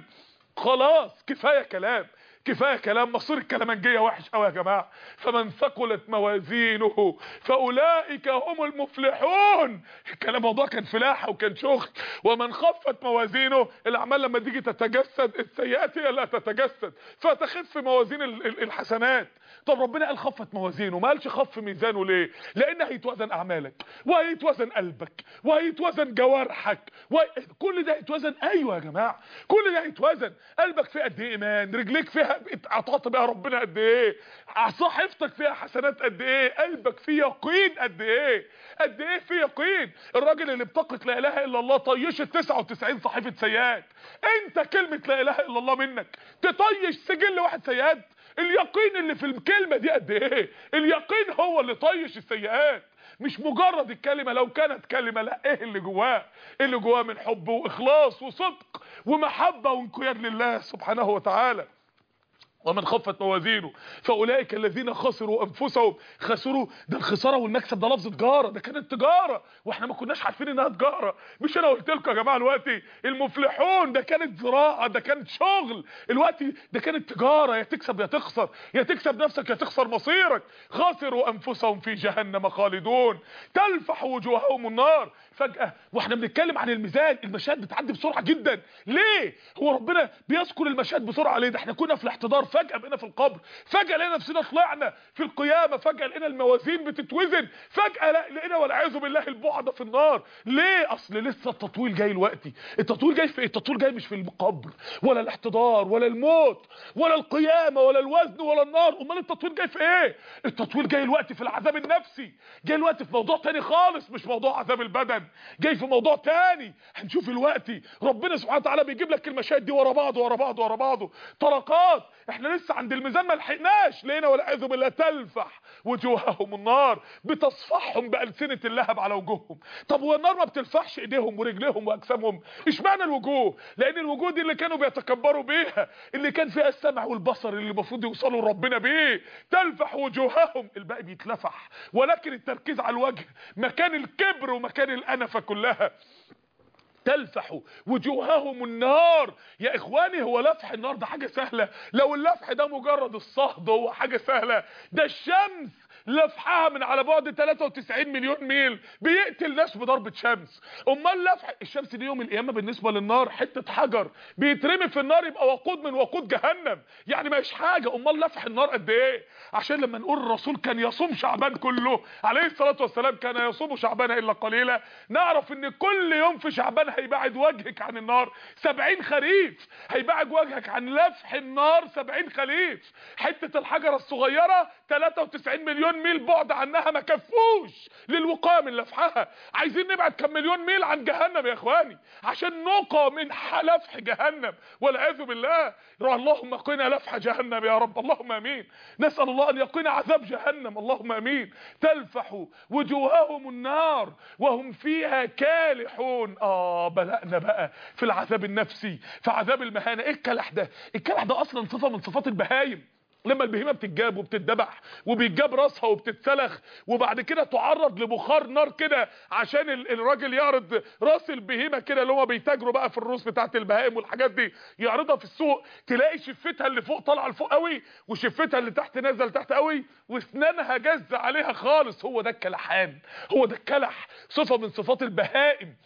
خلاص كفايه كلام كفايه كلام مصير الكلامنجيه وحش قوي يا جماعه فمن ثقلت موازينه فاولئك هم المفلحون الكلام موضوع كان فلاحه وكان شغل ومن خفت موازينه الاعمال لما تيجي تتجسد السيئات هي اللي هتتجسد فتخف موازين ال- ال- الحسنات طب ربنا قال خفت موازينه ما قالش خف ميزانه ليه لان هيتوزن اعمالك وهيتوزن قلبك وهيتوزن جوارحك وكل ده هيتوزن ايوه يا جماعه كل ده هيتوزن قلبك فيه قد ايه ايمان رجليك فيها عطات بيها ربنا قد ايه صحيفتك فيها حسنات قد ايه قلبك فيه يقين قد ايه قد ايه فيه يقين الراجل اللي بطاقه لا اله الا الله طيشت 99 صحيفه سيئات انت كلمه لا اله الا الله منك تطيش سجل واحد سيئات اليقين اللي في الكلمه دي قد ايه اليقين هو اللي طيش السيئات مش مجرد الكلمه لو كانت كلمه لا ايه اللي جواه اللي جواه من حب واخلاص وصدق ومحبه وانقياد لله سبحانه وتعالى ومن خفت موازينه فاولئك الذين خسروا انفسهم خسروا ده الخساره والمكسب ده لفظ تجاره ده كانت تجاره واحنا ما كناش عارفين انها تجاره مش انا قلت لكم يا جماعه دلوقتي المفلحون ده كانت زراعه ده كانت شغل الوقت ده كانت تجاره يا تكسب يا تخسر يا تكسب نفسك يا تخسر مصيرك خسروا انفسهم في جهنم خالدون تلفح وجوههم النار فجاه واحنا بنتكلم عن الميزان المشاهد بتعدي بسرعه جدا ليه هو ربنا بيذكر المشاهد بسرعه ليه ده احنا كنا في الاحتضار فجاه بقينا في القبر فجاه لقينا نفسنا طلعنا في القيامه فجاه لقينا الموازين بتتوزن فجاه لقينا والعياذ بالله البعد في النار ليه اصل لسه التطويل جاي دلوقتي التطويل جاي في ايه التطويل جاي مش في القبر ولا الاحتضار ولا الموت ولا القيامه ولا الوزن ولا النار امال التطويل جاي في ايه التطويل جاي الوقت في العذاب النفسي جاي الوقت في موضوع تاني خالص مش موضوع عذاب البدن جاي في موضوع تاني هنشوف الوقت ربنا سبحانه وتعالى بيجيب لك المشاهد دي ورا بعض ورا بعض ورا بعض طرقات احنا لسه عند الميزان ما لحقناش لقينا والعياذ بالله تلفح وجوههم النار بتصفحهم بالسنه اللهب على وجوههم طب هو النار ما بتلفحش ايديهم ورجليهم واجسامهم اشمعنى الوجوه لان الوجوه دي اللي كانوا بيتكبروا بيها اللي كان فيها السمع والبصر اللي المفروض يوصلوا لربنا بيه تلفح وجوههم الباقي بيتلفح ولكن التركيز على الوجه مكان الكبر ومكان الانفه كلها تلفح وجوههم النار يا اخواني هو لفح النار ده حاجه سهله لو اللفح ده مجرد الصهد هو حاجه سهله ده الشمس لفحها من على بعد 93 مليون ميل بيقتل ناس بضربة شمس امال لفح الشمس دي يوم القيامه بالنسبه للنار حته حجر بيترمي في النار يبقى وقود من وقود جهنم يعني مش حاجه امال لفح النار قد ايه عشان لما نقول الرسول كان يصوم شعبان كله عليه الصلاه والسلام كان يصوم شعبان الا قليلا نعرف ان كل يوم في شعبان هيبعد وجهك عن النار 70 خريف هيبعد وجهك عن لفح النار 70 خريف حته الحجره الصغيره 93 مليون مليون ميل بعد عنها ما كفوش للوقايه من لفحها عايزين نبعد كم مليون ميل عن جهنم يا اخواني عشان نقى من لفح جهنم والعياذ بالله اللهم قنا لفح جهنم يا رب اللهم امين نسال الله ان يقينا عذاب جهنم اللهم امين تلفح وجوههم النار وهم فيها كالحون اه بدانا بقى في العذاب النفسي في عذاب المهانه ايه الكلح ده الكلح ده اصلا صفه من صفات البهايم لما البهيمه بتتجاب وبتتذبح وبيتجاب راسها وبتتسلخ وبعد كده تعرض لبخار نار كده عشان الراجل يعرض راس البهيمه كده اللي هو بيتاجروا بقى في الروس بتاعه البهائم والحاجات دي يعرضها في السوق تلاقي شفتها اللي فوق طالعه لفوق قوي وشفتها اللي تحت نازله لتحت قوي واسنانها جز عليها خالص هو ده الكلحان هو ده الكلح صفه من صفات البهائم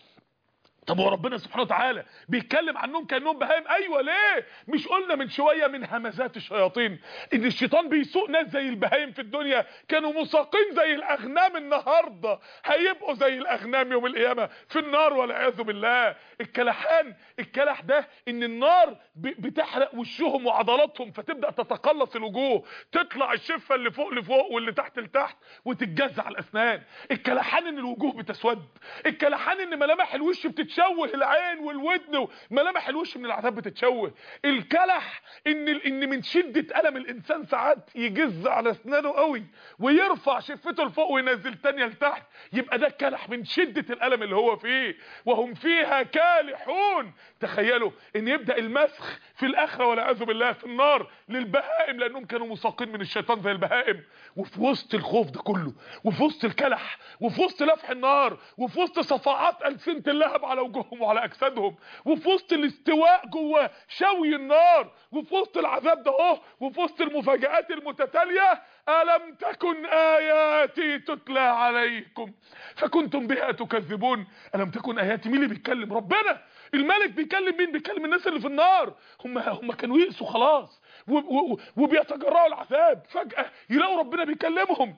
طب هو ربنا سبحانه وتعالى بيتكلم عنهم كانهم بهايم ايوه ليه مش قلنا من شويه من همزات الشياطين ان الشيطان بيسوق ناس زي البهايم في الدنيا كانوا مساقين زي الاغنام النهارده هيبقوا زي الاغنام يوم القيامه في النار والعياذ بالله الكلحان الكلح ده ان النار بتحرق وشهم وعضلاتهم فتبدا تتقلص الوجوه تطلع الشفه اللي فوق لفوق واللي تحت لتحت وتتجزع الاسنان الكلحان ان الوجوه بتسود الكلحان ان ملامح الوش بتتش بتتشوه العين والودن ملامح الوش من العذاب بتتشوه الكلح ان ان من شده الم الانسان ساعات يجز على اسنانه قوي ويرفع شفته لفوق وينزل تانية لتحت يبقى ده الكلح من شده الالم اللي هو فيه وهم فيها كالحون تخيلوا ان يبدا المسخ في الاخره والعياذ بالله في النار للبهائم لانهم كانوا مساقين من الشيطان زي البهائم وفي وسط الخوف ده كله وفي وسط الكلح وفي وسط لفح النار وفي وسط صفعات السنه اللهب على وجوههم وعلى اجسادهم وفي وسط الاستواء جوه شوي النار وفي وسط العذاب ده اهو وفي وسط المفاجآت المتتاليه ألم تكن آياتي تتلى عليكم فكنتم بها تكذبون ألم تكن آياتي مين اللي بيتكلم ربنا الملك بيكلم مين بيكلم الناس اللي في النار هم هم كانوا يئسوا خلاص وبيتجرعوا العذاب فجأة يلاقوا ربنا بيكلمهم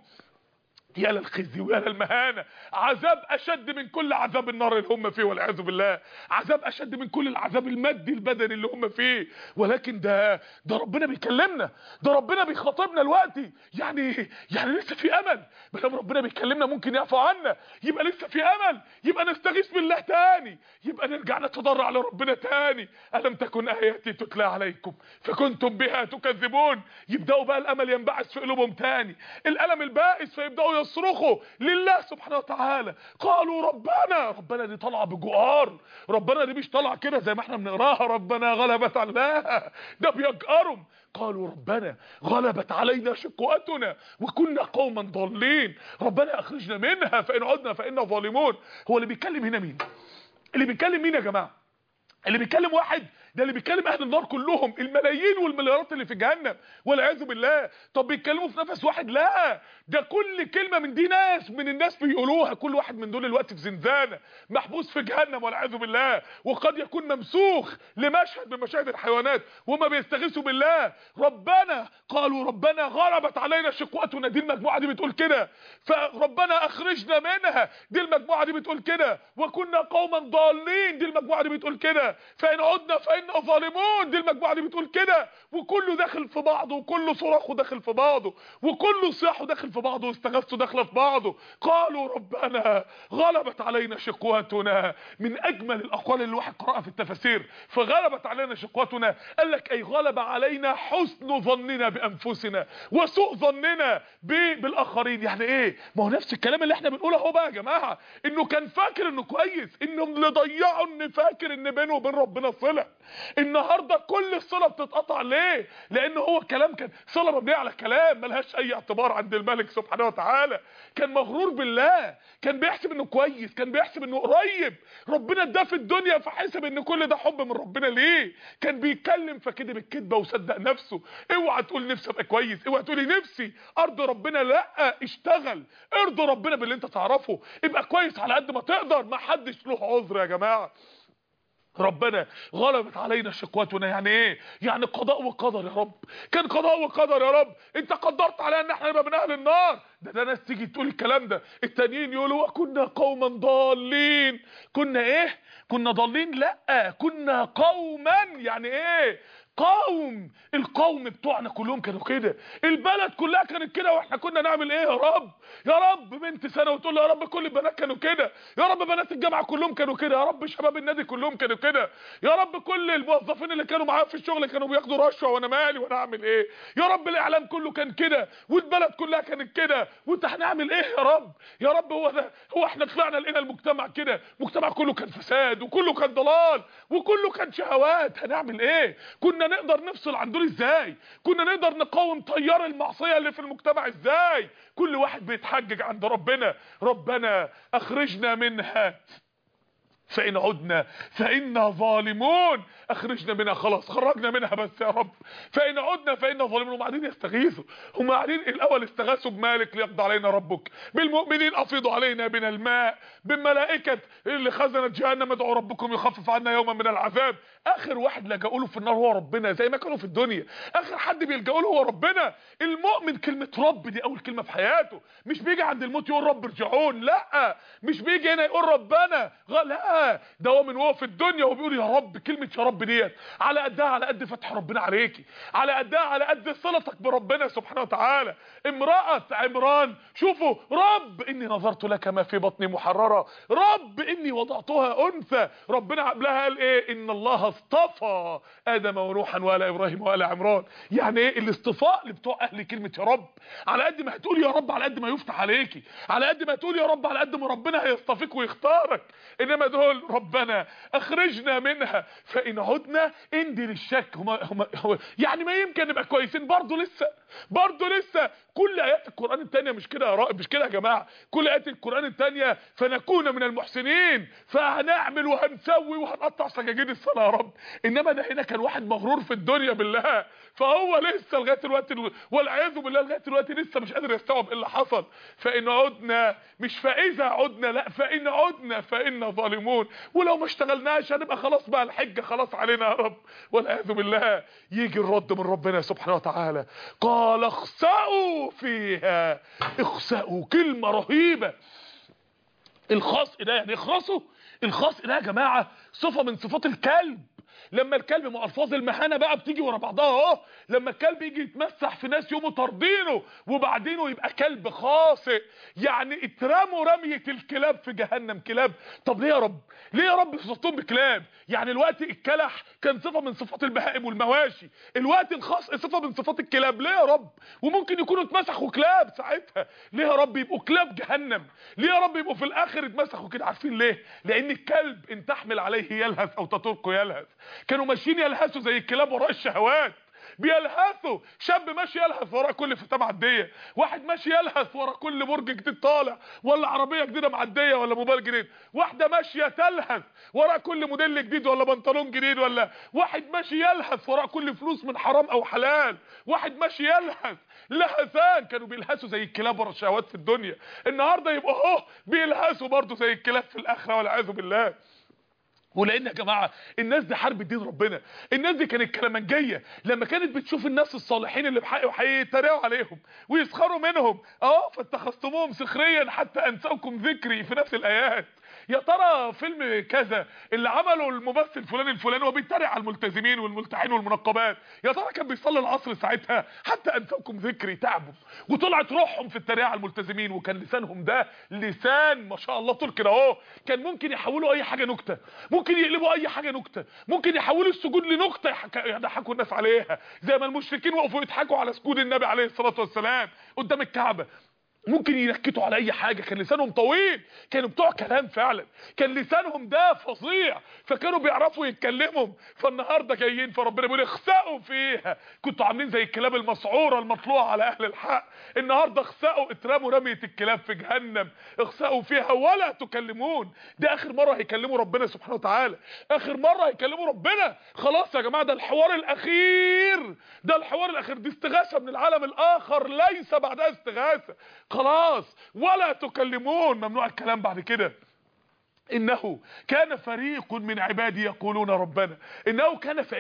يا للخزي ويا للمهانة عذاب أشد من كل عذاب النار اللي هم فيه والعياذ بالله عذاب أشد من كل العذاب المادي البدني اللي هم فيه ولكن ده ده ربنا بيكلمنا ده ربنا بيخاطبنا دلوقتي يعني يعني لسه في أمل ما دام ربنا بيكلمنا ممكن يعفو عنا يبقى لسه في أمل يبقى نستغيث بالله تاني يبقى نرجع نتضرع لربنا تاني ألم تكن آياتي تتلى عليكم فكنتم بها تكذبون يبدأوا بقى الأمل ينبعث في قلوبهم تاني الألم البائس فيبدأوا يصرخوا لله سبحانه وتعالى قالوا ربنا ربنا دي طالعه بجؤار ربنا دي مش طالعه كده زي ما احنا بنقراها ربنا غلبت عليها ده بيجأرهم قالوا ربنا غلبت علينا شقوتنا وكنا قوما ضالين ربنا اخرجنا منها فان عدنا فانا ظالمون هو اللي بيتكلم هنا مين اللي بيتكلم مين يا جماعه اللي بيتكلم واحد ده اللي بيتكلم اهل النار كلهم الملايين والمليارات اللي في جهنم والعياذ بالله طب بيتكلموا في نفس واحد لا ده كل كلمه من دي ناس من الناس بيقولوها كل واحد من دول الوقت في زنزانه محبوس في جهنم والعياذ بالله وقد يكون ممسوخ لمشهد من مشاهد الحيوانات وما بيستغيثوا بالله ربنا قالوا ربنا غلبت علينا شقوتنا دي المجموعه دي بتقول كده فربنا اخرجنا منها دي المجموعه دي بتقول كده وكنا قوما ضالين دي المجموعه دي بتقول كده فان عدنا فإنا ظالمون دي المجموعه دي بتقول كده وكله داخل في بعضه وكله صراخه داخل في بعضه وكله صياحه داخل في بعضه واستغاثته داخله في بعضه قالوا ربنا غلبت علينا شقوتنا من اجمل الاقوال اللي الواحد قراها في التفاسير فغلبت علينا شقوتنا قال لك اي غلب علينا حسن ظننا بانفسنا وسوء ظننا بالاخرين يعني ايه ما هو نفس الكلام اللي احنا بنقوله اهو بقى يا جماعه انه كان فاكر انه كويس انه اللي ضيعه ان فاكر ان بينه وبين ربنا صله النهارده كل الصله بتتقطع ليه لان هو كلام كان صله مبنيه على كلام ملهاش اي اعتبار عند الملك سبحانه وتعالى كان مغرور بالله كان بيحسب انه كويس كان بيحسب انه قريب ربنا اداه في الدنيا فحسب ان كل ده حب من ربنا ليه كان بيتكلم فكده بالكذبه وصدق نفسه اوعى تقول نفسي ابقى كويس اوعى تقولي نفسي ارضي ربنا لا اشتغل ارضي ربنا باللي انت تعرفه ابقى كويس على قد ما تقدر ما حدش له عذر يا جماعه ربنا غلبت علينا شقوتنا يعني ايه يعني قضاء وقدر يا رب كان قضاء وقدر يا رب انت قدرت علينا ان احنا نبقى من اهل النار ده ده ناس تيجي تقول الكلام ده التانيين يقولوا وكنا قوما ضالين كنا ايه كنا ضالين لا كنا قوما يعني ايه قوم القوم بتوعنا كلهم كانوا كده البلد كلها كانت كده واحنا كنا نعمل ايه يا رب يا رب بنت سنه وتقول يا رب كل البنات كانوا كده يا رب بنات الجامعه كلهم كانوا كده يا رب شباب النادي كلهم كانوا كده يا رب كل الموظفين اللي كانوا معايا في الشغل كانوا بياخدوا رشوه وانا مالي وانا اعمل ايه يا رب الاعلام كله كان كده والبلد كلها كانت كده وانت هنعمل ايه يا رب يا رب هو ده هو احنا طلعنا لقينا المجتمع كده المجتمع كله كان فساد وكله كان ضلال وكله كان شهوات هنعمل ايه كنا نقدر نفصل عن دول ازاي كنا نقدر نقاوم تيار المعصيه اللي في المجتمع ازاي كل واحد بيتحجج عند ربنا ربنا اخرجنا منها فإن عدنا فإنا ظالمون أخرجنا منها خلاص خرجنا منها بس يا رب فإن عدنا فإنا ظالمون هم قاعدين يستغيثوا هم قاعدين الأول استغاثوا بمالك ليقضي علينا ربك بالمؤمنين أفيضوا علينا من الماء بالملائكة اللي خزنت جهنم ادعوا ربكم يخفف عنا يوما من العذاب آخر واحد لجأوا له في النار هو ربنا زي ما كانوا في الدنيا آخر حد بيلجأوا له هو ربنا المؤمن كلمة رب دي أول كلمة في حياته مش بيجي عند الموت يقول رب ارجعون لا مش بيجي هنا يقول ربنا غ- لا ده هو من وهو في الدنيا وبيقول يا رب كلمة يا رب ديت على قدها على قد فتح ربنا عليكي على قدها على قد صلتك بربنا سبحانه وتعالى امرأة عمران شوفوا رب اني نظرت لك ما في بطني محررة رب اني وضعتها انثى ربنا قبلها قال ايه ان الله اصطفى ادم ونوحا وآل ابراهيم وآل عمران يعني ايه الاصطفاء اللي بتوع اهل كلمة يا رب على قد ما هتقول يا رب على قد ما يفتح عليكي على قد ما تقول يا رب على قد ما ربنا هيصطفيك ويختارك انما دول ربنا اخرجنا منها فان عدنا اندي للشك هما هما هما يعني ما يمكن نبقى كويسين برضه لسه برضه لسه كل ايات القران التانية مش كده يا رائب مش كده يا جماعه كل ايات القران التانية فنكون من المحسنين فهنعمل وهنسوي وهنقطع سجاجيد الصلاه يا رب انما ده هنا كان واحد مغرور في الدنيا بالله فهو لسه لغايه دلوقتي والعياذ بالله لغايه دلوقتي لسه مش قادر يستوعب ايه اللي حصل فان عدنا مش فاذا عدنا لا فان عدنا فانا ظالمون ولو ما اشتغلناش هنبقى خلاص بقى الحجه خلاص علينا يا رب والعياذ بالله يجي الرد من ربنا سبحانه وتعالى قال اخسأوا فيها اخسأوا كلمه رهيبه الخاص ده يعني اخرسوا الخاص ده يا جماعه صفه من صفات الكلب لما الكلب مع الفاظ المهانه بقى بتيجي ورا بعضها اهو لما الكلب يجي يتمسح في ناس يقوموا طاردينه وبعدينه يبقى كلب خاصئ يعني اترموا رميه الكلاب في جهنم كلاب طب ليه يا رب ليه يا رب صفتهم بكلاب يعني الوقت الكلح كان صفه من صفات البهائم والمواشي الوقت الخاص صفه من صفات الكلاب ليه يا رب وممكن يكونوا اتمسحوا كلاب ساعتها ليه يا رب يبقوا كلاب جهنم ليه يا رب يبقوا في الاخر اتمسحوا كده عارفين ليه لان الكلب ان تحمل عليه يلهث او تتركه يلهث كانوا ماشيين يلهثوا زي الكلاب وراء الشهوات بيلهثوا شاب ماشي يلهث وراء كل فتاه معديه واحد ماشي يلهث وراء كل برج جديد طالع ولا عربيه جديده معديه ولا موبايل جديد واحده ماشيه تلهث وراء كل موديل جديد ولا بنطلون جديد ولا واحد ماشي يلهث وراء كل فلوس من حرام او حلال واحد ماشي يلهث لهثان كانوا بيلهثوا زي الكلاب ورا الشهوات في الدنيا النهارده يبقى اهو بيلهثوا برضه زي الكلاب في الاخره والعياذ بالله ولان يا جماعه الناس دي حرب دين ربنا الناس دي كانت كلامنجيه لما كانت بتشوف الناس الصالحين اللي بحق وهيتريقوا عليهم ويسخروا منهم اه فاتخذتموهم سخريا حتى انساكم ذكري في نفس الايات يا ترى فيلم كذا اللي عمله الممثل فلان الفلاني وبيتريق على الملتزمين والملتحين والمنقبات يا ترى كان بيصلي العصر ساعتها حتى انساكم ذكري تعبوا وطلعت روحهم في التريقه على الملتزمين وكان لسانهم ده لسان ما شاء الله طول كده اهو كان ممكن يحولوا اي حاجه نكته ممكن يقلبوا اي حاجه نكته ممكن يحولوا السجود لنكته يحك- يضحكوا الناس عليها زي ما المشركين وقفوا يضحكوا على سجود النبي عليه الصلاه والسلام قدام الكعبه ممكن ينكتوا على اي حاجه كان لسانهم طويل كانوا بتوع كلام فعلا كان لسانهم ده فظيع فكانوا بيعرفوا يتكلموا فالنهارده جايين فربنا بيقول اخسأوا فيها كنتوا عاملين زي الكلاب المسعوره المطلوعه على اهل الحق النهارده اخسأوا اترموا رميه الكلاب في جهنم اخسأوا فيها ولا تكلمون ده اخر مره هيكلموا ربنا سبحانه وتعالى اخر مره هيكلموا ربنا خلاص يا جماعه ده الحوار الاخير ده الحوار الاخير دي استغاثه من العالم الاخر ليس بعدها استغاثه خلاص ولا تكلمون ممنوع الكلام بعد كده انه كان فريق من عبادي يقولون ربنا انه كان في ايه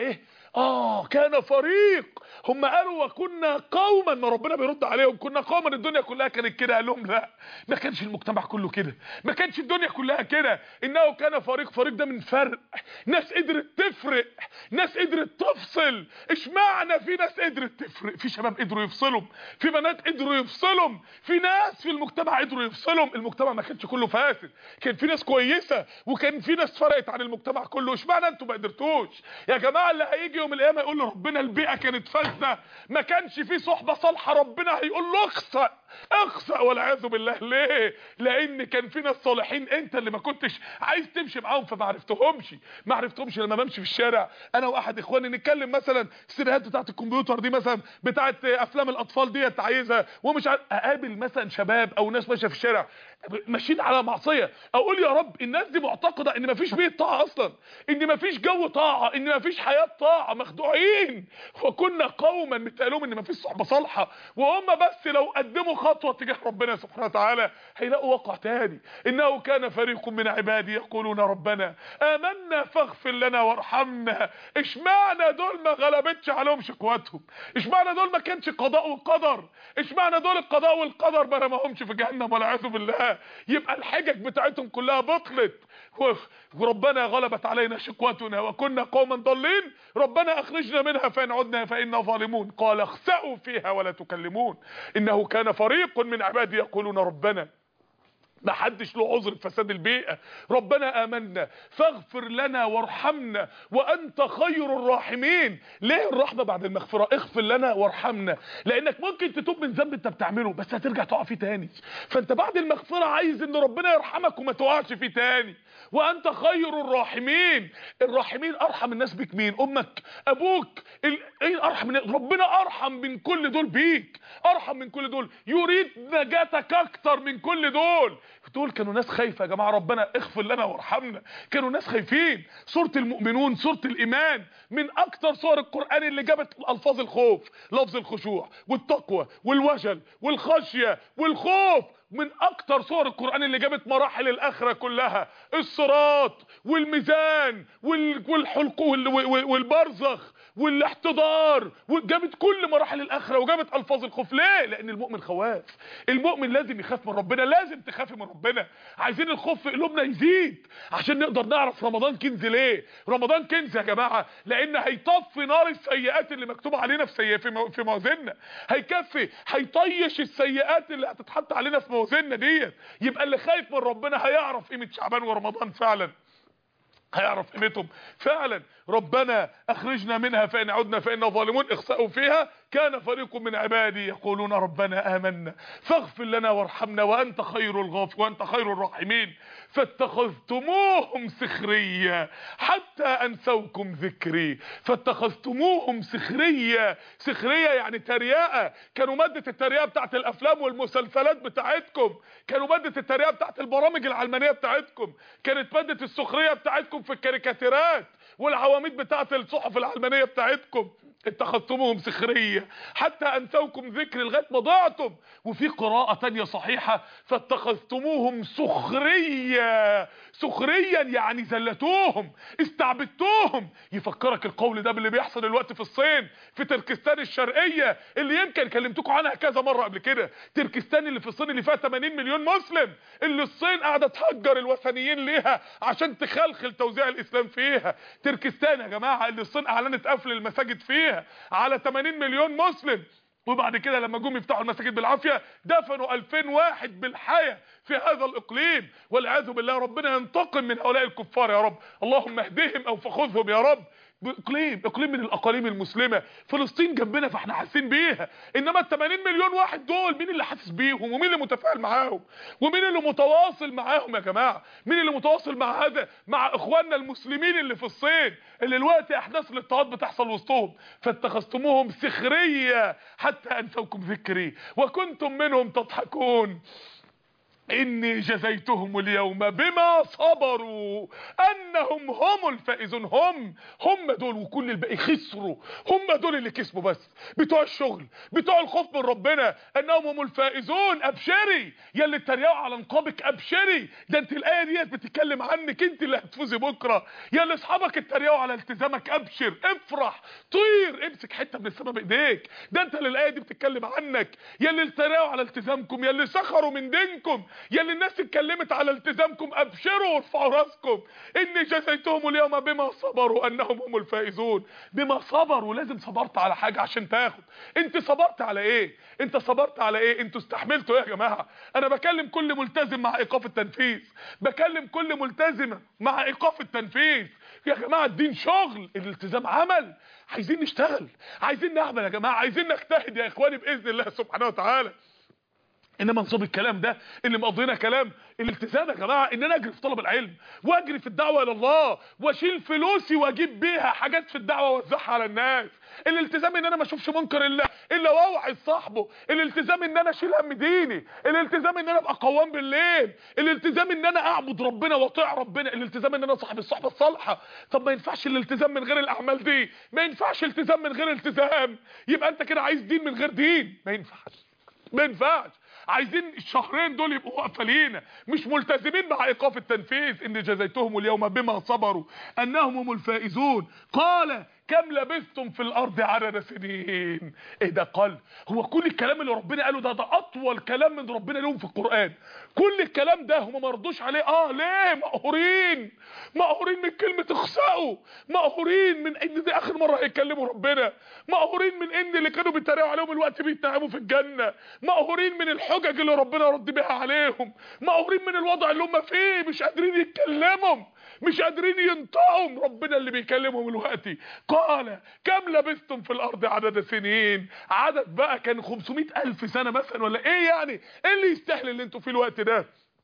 اه كان فريق هم قالوا وكنا قوما ما ربنا بيرد عليهم كنا قوما الدنيا كلها كانت كده قال لهم لا ما كانش المجتمع كله كده ما كانش الدنيا كلها كده انه كان فريق فريق ده من فرق ناس قدرت تفرق ناس قدرت تفصل اشمعنى في ناس قدرت تفرق في شباب قدروا يفصلوا في بنات قدروا يفصلوا في ناس في المجتمع قدروا يفصلوا المجتمع ما كانش كله فاسد كان في ناس كويسه وكان في ناس فرقت عن المجتمع كله اشمعنى انتوا ما قدرتوش يا جماعه اللي هيجي يوم القيامه يقول لربنا البيئه كانت فاسده ما كانش في صحبه صالحه ربنا هيقول له اخسأ اخسأ والعياذ بالله ليه لان كان في ناس صالحين انت اللي ما كنتش عايز تمشي معاهم فما عرفتهمش ما عرفتهمش لما بمشي في الشارع انا واحد اخواني نتكلم مثلا السيناريوهات بتاعه الكمبيوتر دي مثلا بتاعه افلام الاطفال ديت عايزها ومش عارف اقابل مثلا شباب او ناس ماشيه في الشارع ماشيين على معصيه اقول يا رب الناس دي معتقده ان مفيش بيت طاعه اصلا ان مفيش جو طاعه ان مفيش حياه طاعه مخدوعين وكنا قوما متقالهم ان مفيش صحبه صالحه وهم بس لو قدموا خطوه تجاه ربنا سبحانه وتعالى هيلاقوا واقع تاني انه كان فريق من عبادي يقولون ربنا امنا فاغفر لنا وارحمنا اشمعنى دول ما غلبتش عليهم شكواتهم اشمعنى دول ما كانش قضاء وقدر اشمعنى دول القضاء والقدر ما رماهمش في جهنم والعياذ بالله يبقى الحجج بتاعتهم كلها بطلت وربنا غلبت علينا شكوتنا وكنا قوما ضالين ربنا اخرجنا منها فان عدنا فانا ظالمون قال اخسئوا فيها ولا تكلمون انه كان فريق من عبادي يقولون ربنا ما حدش له عذر في فساد البيئة ربنا آمنا فاغفر لنا وارحمنا وأنت خير الراحمين ليه الرحمة بعد المغفرة اغفر لنا وارحمنا لأنك ممكن تتوب من ذنب انت بتعمله بس هترجع تقع فيه تاني فانت بعد المغفرة عايز ان ربنا يرحمك وما تقعش فيه تاني وأنت خير الراحمين الراحمين أرحم الناس بيك مين أمك أبوك ايه أرحم من ربنا أرحم من كل دول بيك أرحم من كل دول يريد نجاتك أكتر من كل دول دول كانوا ناس خايفه يا جماعه ربنا اغفر لنا وارحمنا كانوا ناس خايفين سوره المؤمنون سوره الايمان من اكتر سور القران اللي جابت الفاظ الخوف لفظ الخشوع والتقوى والوجل والخشيه والخوف من اكتر سور القرآن اللي جابت مراحل الاخرة كلها الصراط والميزان والحلق والبرزخ والاحتضار وجابت كل مراحل الاخره وجابت الفاظ الخوف ليه لان المؤمن خواف المؤمن لازم يخاف من ربنا لازم تخافي من ربنا عايزين الخوف في قلوبنا يزيد عشان نقدر نعرف رمضان كنز ليه رمضان كنز يا جماعه لان هيطفي نار السيئات اللي مكتوبه علينا في سي... في موازيننا هيكفي هيطيش السيئات اللي هتتحط علينا في موازيننا ديت يبقى اللي خايف من ربنا هيعرف قيمه شعبان ورمضان فعلا هيعرف قيمتهم فعلا ربنا اخرجنا منها فان عدنا فانا ظالمون اخسأوا فيها كان فريق من عبادي يقولون ربنا آمنا فاغفر لنا وارحمنا وانت خير الغاف وانت خير الراحمين فاتخذتموهم سخريا حتى انسوكم ذكري فاتخذتموهم سخريا سخريا يعني تريقه كانوا ماده التريقه بتاعت الافلام والمسلسلات بتاعتكم كانوا ماده التريقه بتاعت البرامج العلمانيه بتاعتكم كانت ماده السخريه بتاعتكم في الكاريكاتيرات والعواميد بتاعت الصحف العلمانيه بتاعتكم اتخذتموهم سخرية حتى انسوكم ذكر لغايه ما ضعتم وفي قراءة تانية صحيحة فاتخذتموهم سخرية سخريا يعني زلتوهم استعبدتوهم يفكرك القول ده باللي بيحصل الوقت في الصين في تركستان الشرقية اللي يمكن كلمتكم عنها كذا مرة قبل كده تركستان اللي في الصين اللي فيها 80 مليون مسلم اللي الصين قاعدة تهجر الوثنيين ليها عشان تخلخل توزيع الاسلام فيها تركستان يا جماعة اللي الصين اعلنت قفل المساجد فيها على 80 مليون مسلم وبعد كده لما جم يفتحوا المساجد بالعافيه دفنوا 2000 واحد بالحياه في هذا الاقليم والعياذ بالله ربنا ينتقم من هؤلاء الكفار يا رب اللهم اهدهم او فخذهم يا رب اقليم اقليم من الاقاليم المسلمه فلسطين جنبنا فاحنا حاسين بيها انما ال 80 مليون واحد دول مين اللي حاسس بيهم ومين اللي متفاعل معاهم ومين اللي متواصل معاهم يا جماعه مين اللي متواصل مع هذا مع اخواننا المسلمين اللي في الصين اللي الوقت احداث الاضطهاد بتحصل وسطهم فاتخذتموهم سخريه حتى انسوكم ذكري وكنتم منهم تضحكون إني جزيتهم اليوم بما صبروا أنهم هم الفائزون هم هم دول وكل الباقي خسروا هم دول اللي كسبوا بس بتوع الشغل بتوع الخوف من ربنا أنهم هم الفائزون أبشري يا اللي اتريقوا على نقابك أبشري ده أنت الآية ديت بتتكلم عنك أنت اللي هتفوزي بكرة يا اللي أصحابك اتريقوا على التزامك أبشر افرح طير امسك حتة من السماء بإيديك ده أنت اللي الآية دي بتتكلم عنك يا اللي اتريقوا على التزامكم يا اللي سخروا من دينكم يا اللي الناس اتكلمت على التزامكم ابشروا وارفعوا راسكم اني جزيتهم اليوم بما صبروا انهم هم الفائزون بما صبروا لازم صبرت على حاجه عشان تاخد انت صبرت على ايه انت صبرت على ايه انتوا استحملتوا ايه يا جماعه انا بكلم كل ملتزم مع ايقاف التنفيذ بكلم كل ملتزمه مع ايقاف التنفيذ يا جماعه الدين شغل الالتزام عمل عايزين نشتغل عايزين نعمل يا جماعه عايزين نجتهد يا اخواني باذن الله سبحانه وتعالى انما نصاب الكلام ده اللي مقضينا كلام الالتزام يا جماعه ان انا اجري في طلب العلم واجري في الدعوه الى الله واشيل فلوسي واجيب بيها حاجات في الدعوه واوزعها على الناس الالتزام ان انا ما اشوفش منكر الا الا واوعي صاحبه الالتزام ان انا اشيل هم ديني الالتزام ان انا ابقى قوام بالليل الالتزام ان انا اعبد ربنا واطيع ربنا الالتزام ان انا صاحب الصحبه الصالحه طب ما ينفعش الالتزام من غير الاعمال دي ما ينفعش التزام من غير التزام يبقى انت كده عايز دين من غير دين ما ينفعش ما ينفعش عايزين الشهرين دول يبقوا واقفه لينا مش ملتزمين مع ايقاف التنفيذ ان جزيتهم اليوم بما صبروا انهم هم الفائزون قال كم لبثتم في الارض عدد سنين ايه ده قال هو كل الكلام اللي ربنا قاله ده ده اطول كلام من ربنا لهم في القران كل الكلام ده هم ما رضوش عليه اه ليه مقهورين مقهورين من كلمه اخسأوا مقهورين من ان دي اخر مره هيكلموا ربنا مقهورين من ان اللي كانوا بيتريقوا عليهم الوقت بيتنعموا في الجنه مقهورين من الحجج اللي ربنا رد بيها عليهم مقهورين من الوضع اللي هم فيه مش قادرين يتكلموا مش قادرين ينطقوا ربنا اللي بيكلمهم دلوقتي قال كم لبثتم في الارض عدد سنين عدد بقى كان 500 الف سنه مثلا ولا ايه يعني ايه اللي يستاهل اللي انتوا فيه الوقت ده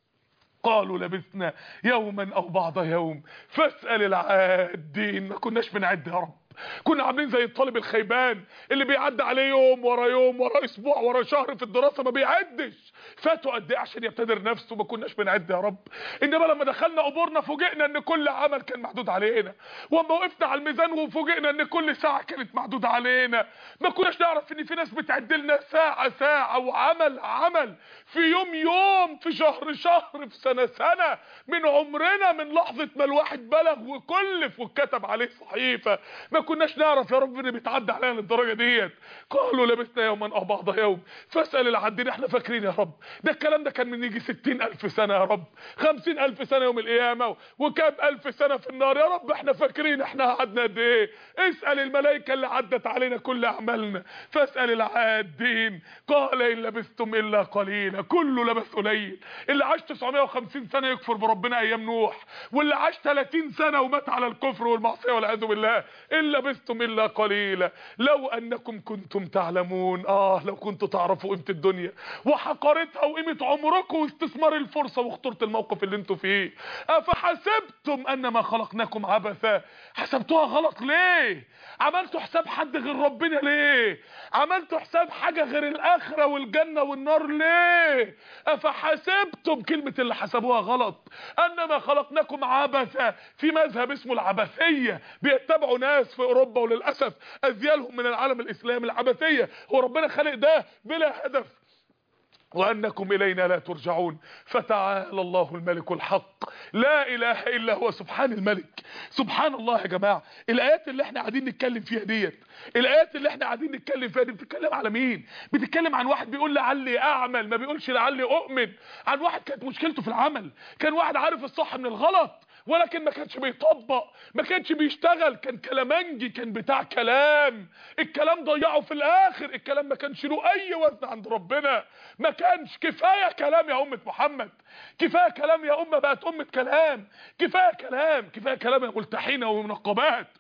قالوا لبثنا يوما او بعض يوم فاسال العادين ما كناش بنعد يا رب كنا عاملين زي الطالب الخيبان اللي بيعدي عليه يوم ورا يوم ورا اسبوع ورا شهر في الدراسه ما بيعدش فاتوا قد ايه عشان يبتدر نفسه ما كناش بنعد يا رب انما لما دخلنا قبورنا فوجئنا ان كل عمل كان محدود علينا واما وقفنا على الميزان وفوجئنا ان كل ساعه كانت محدوده علينا ما كناش نعرف ان في ناس بتعد لنا ساعه ساعه وعمل عمل في يوم يوم في شهر شهر في سنه سنه من عمرنا من لحظه ما الواحد بلغ وكلف واتكتب عليه صحيفه ما كناش نعرف يا رب ان بيتعدى علينا للدرجه ديت قالوا لبثنا يوما او بعض يوم فاسال العدين احنا فاكرين يا رب ده الكلام ده كان من يجي 60000 سنه يا رب 50000 سنه يوم القيامه وكام الف سنه في النار يا رب احنا فاكرين احنا قعدنا قد ايه اسال الملائكه اللي عدت علينا كل اعمالنا فاسال العادين قال ان لبثتم الا قليلا كله لبث قليل اللي عاش 950 سنه يكفر بربنا ايام نوح واللي عاش 30 سنه ومات على الكفر والمعصيه والعياذ بالله ان لبثتم الا قليلا لو انكم كنتم تعلمون اه لو كنتوا تعرفوا قيمه الدنيا وحقارتها وقيمه عمركم واستثمار الفرصه وخطوره الموقف اللي انتوا فيه افحسبتم انما خلقناكم عبثا حسبتوها غلط ليه عملتوا حساب حد غير ربنا ليه عملتوا حساب حاجه غير الاخره والجنه والنار ليه افحسبتم كلمه اللي حسبوها غلط انما خلقناكم عبثا في مذهب اسمه العبثيه بيتبعوا ناس في اوروبا وللاسف اذيالهم من العالم الاسلامي العبثيه هو ربنا خلق ده بلا هدف وأنكم إلينا لا ترجعون فتعالى الله الملك الحق لا إله إلا هو سبحان الملك سبحان الله يا جماعة الآيات اللي احنا قاعدين نتكلم فيها ديت الآيات اللي احنا قاعدين نتكلم فيها دي بتتكلم على مين بتتكلم عن واحد بيقول لعلي أعمل ما بيقولش لعلي أؤمن عن واحد كانت مشكلته في العمل كان واحد عارف الصح من الغلط ولكن ما كانش بيطبق ما كانش بيشتغل كان كلامنجي كان بتاع كلام الكلام ضيعه في الاخر الكلام ما كانش له اي وزن عند ربنا ما كانش كفايه كلام يا امه محمد كفايه كلام يا امه بقت امه كلام كفايه كلام كفايه كلام يا ملتحين ومنقبات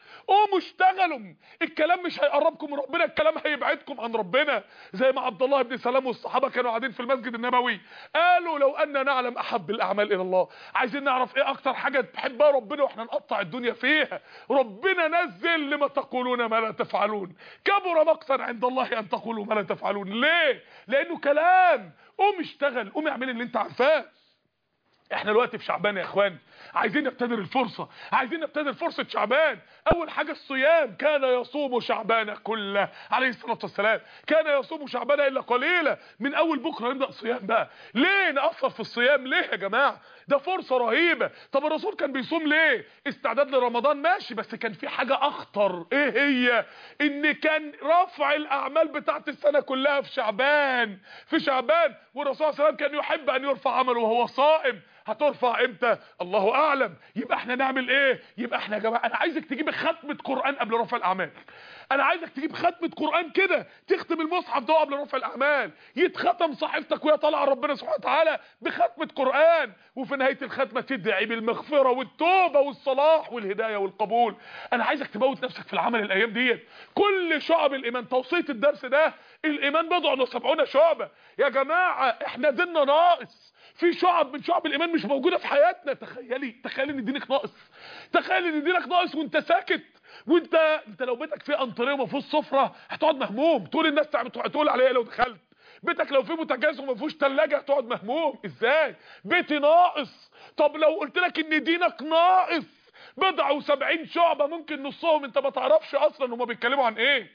قوموا اشتغلوا الكلام مش هيقربكم من ربنا الكلام هيبعدكم عن ربنا زي ما عبد الله بن سلام والصحابه كانوا قاعدين في المسجد النبوي قالوا لو ان نعلم احب الاعمال الى الله عايزين نعرف ايه اكتر حاجه بتحبها ربنا واحنا نقطع الدنيا فيها ربنا نزل لما تقولون ما لا تفعلون كبر مقتا عند الله ان تقولوا ما لا تفعلون ليه لانه كلام قوم اشتغل قوم اعمل اللي انت عارفاه احنا دلوقتي في شعبان يا اخوان عايزين نبتدر الفرصة عايزين نبتدر فرصة شعبان اول حاجة الصيام كان يصوم شعبان كله عليه الصلاة والسلام كان يصوم شعبان الا قليلا من اول بكرة نبدأ صيام بقى ليه نقصر في الصيام ليه يا جماعة ده فرصة رهيبة طب الرسول كان بيصوم ليه استعداد لرمضان ماشي بس كان في حاجة اخطر ايه هي ان كان رفع الاعمال بتاعت السنة كلها في شعبان في شعبان والرسول صلى الله عليه وسلم كان يحب ان يرفع عمله وهو صائم هترفع امتى الله اعلم يبقى احنا نعمل ايه يبقى احنا يا جماعه انا عايزك تجيب ختمه قران قبل رفع الاعمال انا عايزك تجيب ختمه قران كده تختم المصحف ده قبل رفع الاعمال يتختم صحيفتك وهي طالعه ربنا سبحانه وتعالى بختمه قران وفي نهايه الختمه تدعي بالمغفره والتوبه والصلاح والهدايه والقبول انا عايزك تموت نفسك في العمل الايام ديت كل شعب الايمان توصيه الدرس ده الايمان بضع وسبعون شعبه يا جماعه احنا ديننا ناقص في شعب من شعب الايمان مش موجوده في حياتنا تخيلي تخيلي ان دينك ناقص تخيلي ان دينك ناقص وانت ساكت وانت انت لو بيتك فيه انطريه وما فيهوش سفره هتقعد مهموم طول الناس هتقول عليا لو دخلت بيتك لو فيه بوتاجاز وما فيهوش ثلاجه هتقعد مهموم ازاي بيتي ناقص طب لو قلت لك ان دينك ناقص بضع وسبعين شعبه ممكن نصهم انت ما تعرفش اصلا هما بيتكلموا عن ايه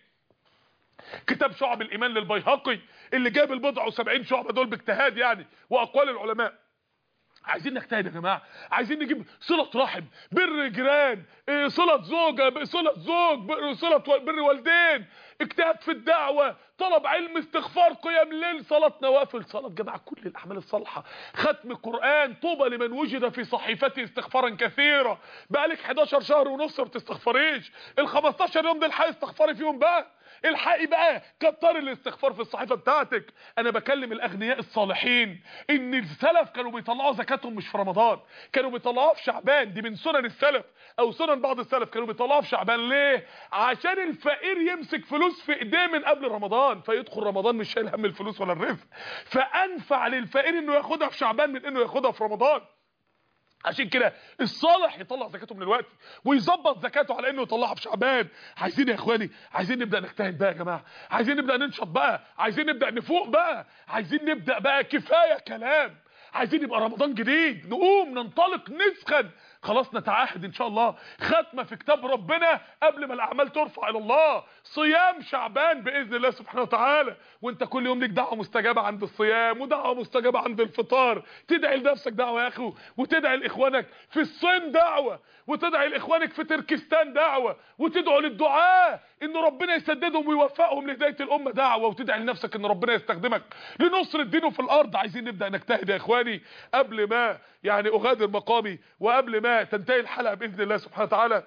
كتاب شعب الايمان للبيهقي اللي جاب البضع وسبعين شعبة دول باجتهاد يعني واقوال العلماء عايزين نجتهد يا جماعه عايزين نجيب صله رحم بر جيران إيه صله زوجه صله زوج صله بر والدين اجتهاد في الدعوه طلب علم استغفار قيام ليل صلاه نوافل صلاه جماعه كل الاعمال الصالحه ختم قران طوبى لمن وجد في صحيفته استغفارا كثيرا بقالك 11 شهر ونص ما بتستغفريش ال 15 يوم دول استغفري فيهم بقى الحقي بقى كتر الاستغفار في الصحيفه بتاعتك انا بكلم الاغنياء الصالحين ان السلف كانوا بيطلعوا زكاتهم مش في رمضان كانوا بيطلعوها في شعبان دي من سنن السلف او سنن بعض السلف كانوا بيطلعوها في شعبان ليه عشان الفقير يمسك فلوس في ايديه من قبل رمضان فيدخل رمضان مش شايل هم الفلوس ولا الرزق فانفع للفقير انه ياخدها في شعبان من انه ياخدها في رمضان عشان كده الصالح يطلع زكاته من الوقت ويظبط زكاته على انه يطلعها في شعبان عايزين يا اخواني عايزين نبدا نجتهد بقى يا جماعه عايزين نبدا ننشط بقى عايزين نبدا نفوق بقى عايزين نبدا بقى كفايه كلام عايزين يبقى رمضان جديد نقوم ننطلق نسخن خلاص نتعاهد ان شاء الله ختمه في كتاب ربنا قبل ما الاعمال ترفع الى الله صيام شعبان باذن الله سبحانه وتعالى وانت كل يوم ليك دعوه مستجابه عند الصيام ودعوه مستجابه عند الفطار تدعي لنفسك دعوه يا اخي وتدعي لاخوانك في الصين دعوه وتدعي لاخوانك في تركستان دعوه وتدعو للدعاء ان ربنا يسددهم ويوفقهم لهدايه الامه دعوه وتدعي لنفسك ان ربنا يستخدمك لنصر دينه في الارض عايزين نبدا نجتهد يا اخواني قبل ما يعني اغادر مقامي وقبل ما تنتهي الحلقه باذن الله سبحانه وتعالى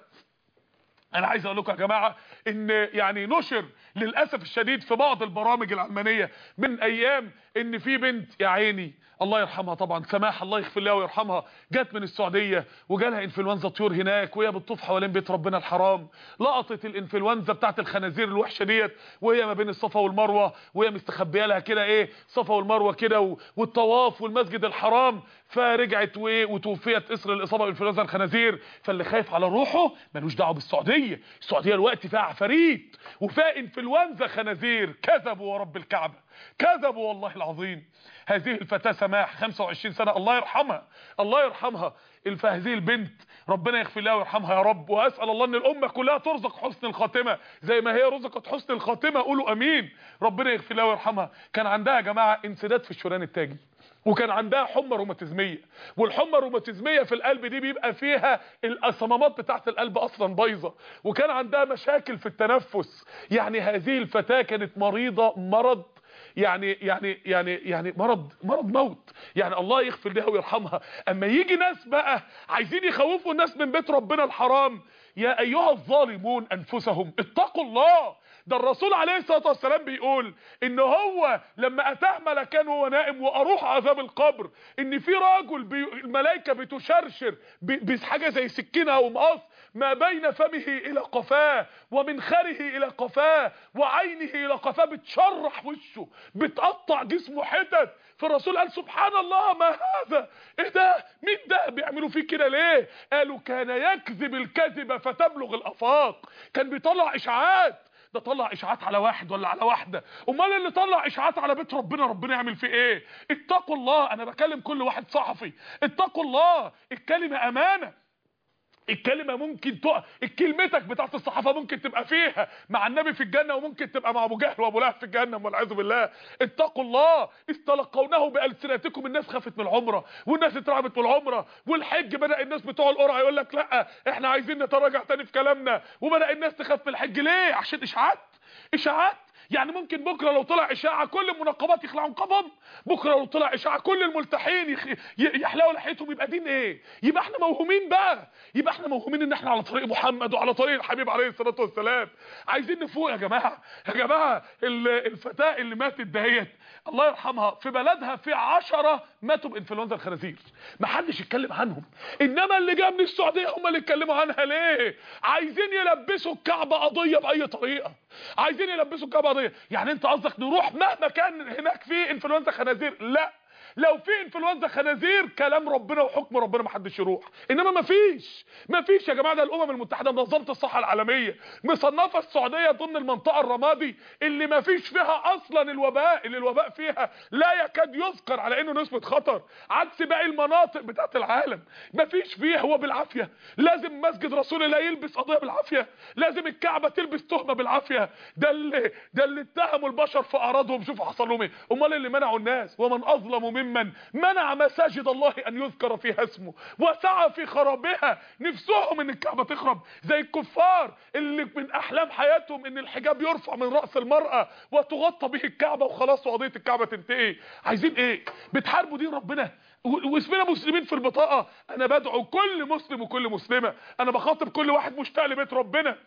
انا عايز اقول لكم يا جماعه ان يعني نشر للاسف الشديد في بعض البرامج العلمانيه من ايام ان في بنت يا عيني الله يرحمها طبعا سماح الله يغفر لها ويرحمها جت من السعوديه وجالها انفلونزا طيور هناك وهي بتطوف حوالين بيت ربنا الحرام لقطت الانفلونزا بتاعت الخنازير الوحشه ديت وهي ما بين الصفا والمروه وهي مستخبيه لها كده ايه صفا والمروه كده والطواف والمسجد الحرام فرجعت وايه وتوفيت اسر الاصابه بانفلونزا الخنازير فاللي خايف على روحه ملوش دعوه بالسعوديه السعوديه الوقت فيها عفاريت وفيها انفلونزا خنازير كذبوا ورب الكعبه كذبوا والله العظيم هذه الفتاة سماح 25 سنة الله يرحمها الله يرحمها هذه البنت ربنا يغفر لها ويرحمها يا رب واسال الله ان الامه كلها ترزق حسن الخاتمه زي ما هي رزقت حسن الخاتمه قولوا امين ربنا يغفر لها ويرحمها كان عندها يا جماعه انسداد في الشريان التاجي وكان عندها حمى روماتيزميه والحمى الروماتيزميه في القلب دي بيبقى فيها الصمامات بتاعه القلب اصلا بايظه وكان عندها مشاكل في التنفس يعني هذه الفتاه كانت مريضه مرض يعني يعني يعني يعني مرض مرض موت يعني الله يغفر لها ويرحمها اما يجي ناس بقى عايزين يخوفوا الناس من بيت ربنا الحرام يا ايها الظالمون انفسهم اتقوا الله ده الرسول عليه الصلاه والسلام بيقول ان هو لما اتاه ملكان وهو نائم واروح عذاب القبر ان في راجل بي الملائكه بتشرشر بحاجه زي سكينه او مقص ما بين فمه الى قفاه ومنخره الى قفاه وعينه الى قفاه بتشرح وشه بتقطع جسمه حتت فالرسول قال سبحان الله ما هذا ايه ده مين ده بيعملوا فيه كده ليه قالوا كان يكذب الكذبه فتبلغ الافاق كان بيطلع اشاعات ده طلع اشاعات على واحد ولا على واحده امال اللي طلع اشاعات على بيت ربنا ربنا يعمل فيه ايه اتقوا الله انا بكلم كل واحد صحفي اتقوا الله الكلمه امانه الكلمة ممكن تقع الكلمتك بتاعت الصحافة ممكن تبقى فيها مع النبي في الجنة وممكن تبقى مع ابو جهل وابو لهب في الجنة والعياذ بالله اتقوا الله استلقونه بألسنتكم الناس خافت من العمرة والناس اترعبت من العمرة والحج بدأ الناس بتوع القرعة يقول لك لا احنا عايزين نتراجع تاني في كلامنا وبدأ الناس تخاف من الحج ليه عشان اشاعات اشاعات يعني ممكن بكره لو طلع اشاعه كل المنقبات يخلعوا نقابهم بكره لو طلع اشاعه كل الملتحين يخ... ي- يحلقوا لحيتهم يبقى دين ايه يبقى احنا موهومين بقى يبقى احنا موهومين ان احنا على طريق محمد وعلى طريق الحبيب عليه الصلاه والسلام عايزين نفوق يا جماعه يا جماعه ال- الفتاه اللي ماتت دهيت الله يرحمها في بلدها في عشرة ماتوا بانفلونزا الخنازير ما حدش يتكلم عنهم انما اللي جاء من السعوديه هم اللي اتكلموا عنها ليه عايزين يلبسوا الكعبه قضيه باي طريقه عايزين يلبسوا الكعبه قضيه يعني انت قصدك نروح مهما كان هناك في انفلونزا خنازير لا لو في انفلونزا خنازير كلام ربنا وحكم ربنا ما حدش يروح انما ما فيش ما فيش يا جماعه ده الامم المتحده منظمه الصحه العالميه مصنفه السعوديه ضمن المنطقه الرمادي اللي ما فيش فيها اصلا الوباء اللي الوباء فيها لا يكاد يذكر على انه نسبه خطر عكس باقي المناطق بتاعت العالم ما فيش فيها هو بالعافيه لازم مسجد رسول الله يلبس قضيه بالعافيه لازم الكعبه تلبس تهمه بالعافيه ده اللي ده اللي اتهموا البشر في اعراضهم شوفوا حصل لهم ايه امال اللي منعوا الناس ومن اظلم ممن منع مساجد الله ان يذكر فيها اسمه وسعى في خرابها نفسهم ان الكعبه تخرب زي الكفار اللي من احلام حياتهم ان الحجاب يرفع من راس المراه وتغطى به الكعبه وخلاص وقضيه الكعبه تنتهي عايزين ايه بتحاربوا دين ربنا و- واسمنا مسلمين في البطاقه انا بدعو كل مسلم وكل مسلمه انا بخاطب كل واحد مشتاق لبيت ربنا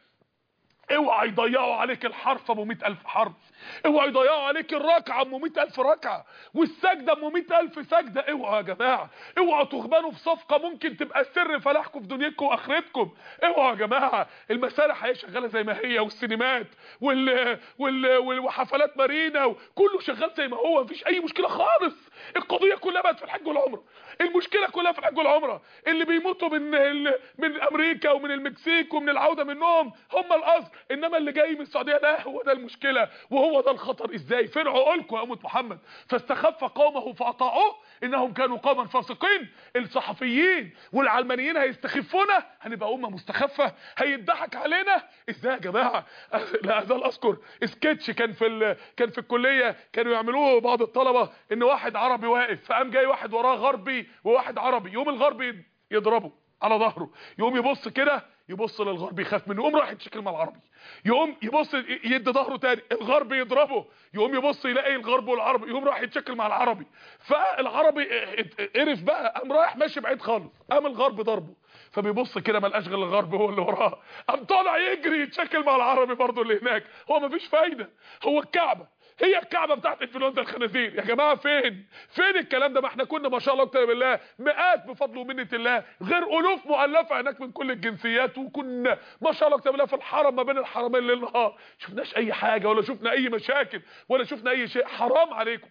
اوعى يضيعوا عليك الحرف ابو 100000 حرف اوعى يضيعوا عليك الركعه ام 100000 ركعه والسجده ام 100000 سجده اوعوا يا جماعه اوعوا تغبنوا في صفقه ممكن تبقى سر فلاحكم في دنيتكم واخرتكم اوعوا يا جماعه المسارح هي شغاله زي ما هي والسينمات وال... وال... وال... وحفلات مارينا وكله شغال زي ما هو مفيش اي مشكله خالص القضيه كلها بقت في الحج والعمره المشكله كلها في الحج والعمره اللي بيموتوا من ال... من امريكا ومن المكسيك ومن العوده منهم هم الاصل انما اللي جاي من السعوديه ده هو ده المشكله وهو ده الخطر ازاي فين عقولكم يا امه محمد فاستخف قومه فاطاعوه انهم كانوا قوما فاسقين الصحفيين والعلمانيين هيستخفونا هنبقى امه مستخفه هيضحك علينا ازاي يا جماعه لا ازال اذكر سكتش كان في ال... كان في الكليه كانوا يعملوه بعض الطلبه ان واحد عربي واقف فقام جاي واحد وراه غربي وواحد عربي يوم الغربي يضربه على ظهره يقوم يبص كده يبص للغربي يخاف منه يقوم راح يتشكل مع العربي يقوم يبص يدي ظهره تاني الغربي يضربه يقوم يبص يلاقي الغرب والعربي يقوم راح يتشكل مع العربي فالعربي قرف بقى قام رايح ماشي بعيد خالص قام الغرب ضربه فبيبص كده ما لقاش غير الغرب هو اللي وراه قام طالع يجري يتشكل مع العربي برضه اللي هناك هو مفيش فايده هو الكعبه هي الكعبه بتاعت انفلونزا الخنازير يا جماعه فين فين الكلام ده ما احنا كنا ما شاء الله اكتر بالله مئات بفضل ومنه الله غير الوف مؤلفه هناك من كل الجنسيات وكنا ما شاء الله اكتر بالله في الحرم ما بين الحرمين ليل نهار شفناش اي حاجه ولا شفنا اي مشاكل ولا شفنا اي شيء حرام عليكم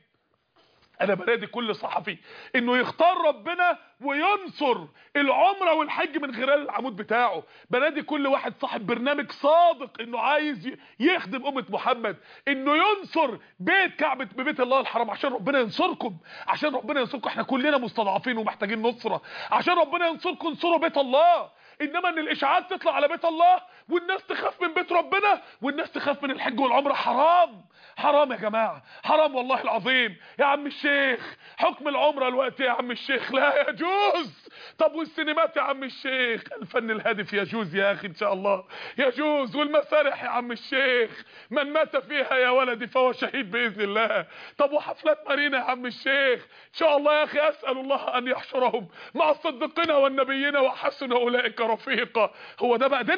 انا بنادي كل صحفي انه يختار ربنا وينصر العمره والحج من خلال العمود بتاعه بنادي كل واحد صاحب برنامج صادق انه عايز يخدم امه محمد انه ينصر بيت كعبه ببيت الله الحرام عشان ربنا ينصركم عشان ربنا ينصركم احنا كلنا مستضعفين ومحتاجين نصره عشان ربنا ينصركم انصروا بيت الله انما ان الاشاعات تطلع على بيت الله والناس تخاف من بيت ربنا والناس تخاف من الحج والعمره حرام حرام يا جماعه حرام والله العظيم يا عم الشيخ حكم العمره الوقت يا عم الشيخ لا يجوز طب والسينمات يا عم الشيخ الفن الهادف يجوز يا اخي ان شاء الله يجوز والمسارح يا عم الشيخ من مات فيها يا ولدي فهو شهيد باذن الله طب وحفلات مارينا يا عم الشيخ ان شاء الله يا اخي اسال الله ان يحشرهم مع الصديقين والنبيين وحسن اولئك رفيقا هو ده بقى ديننا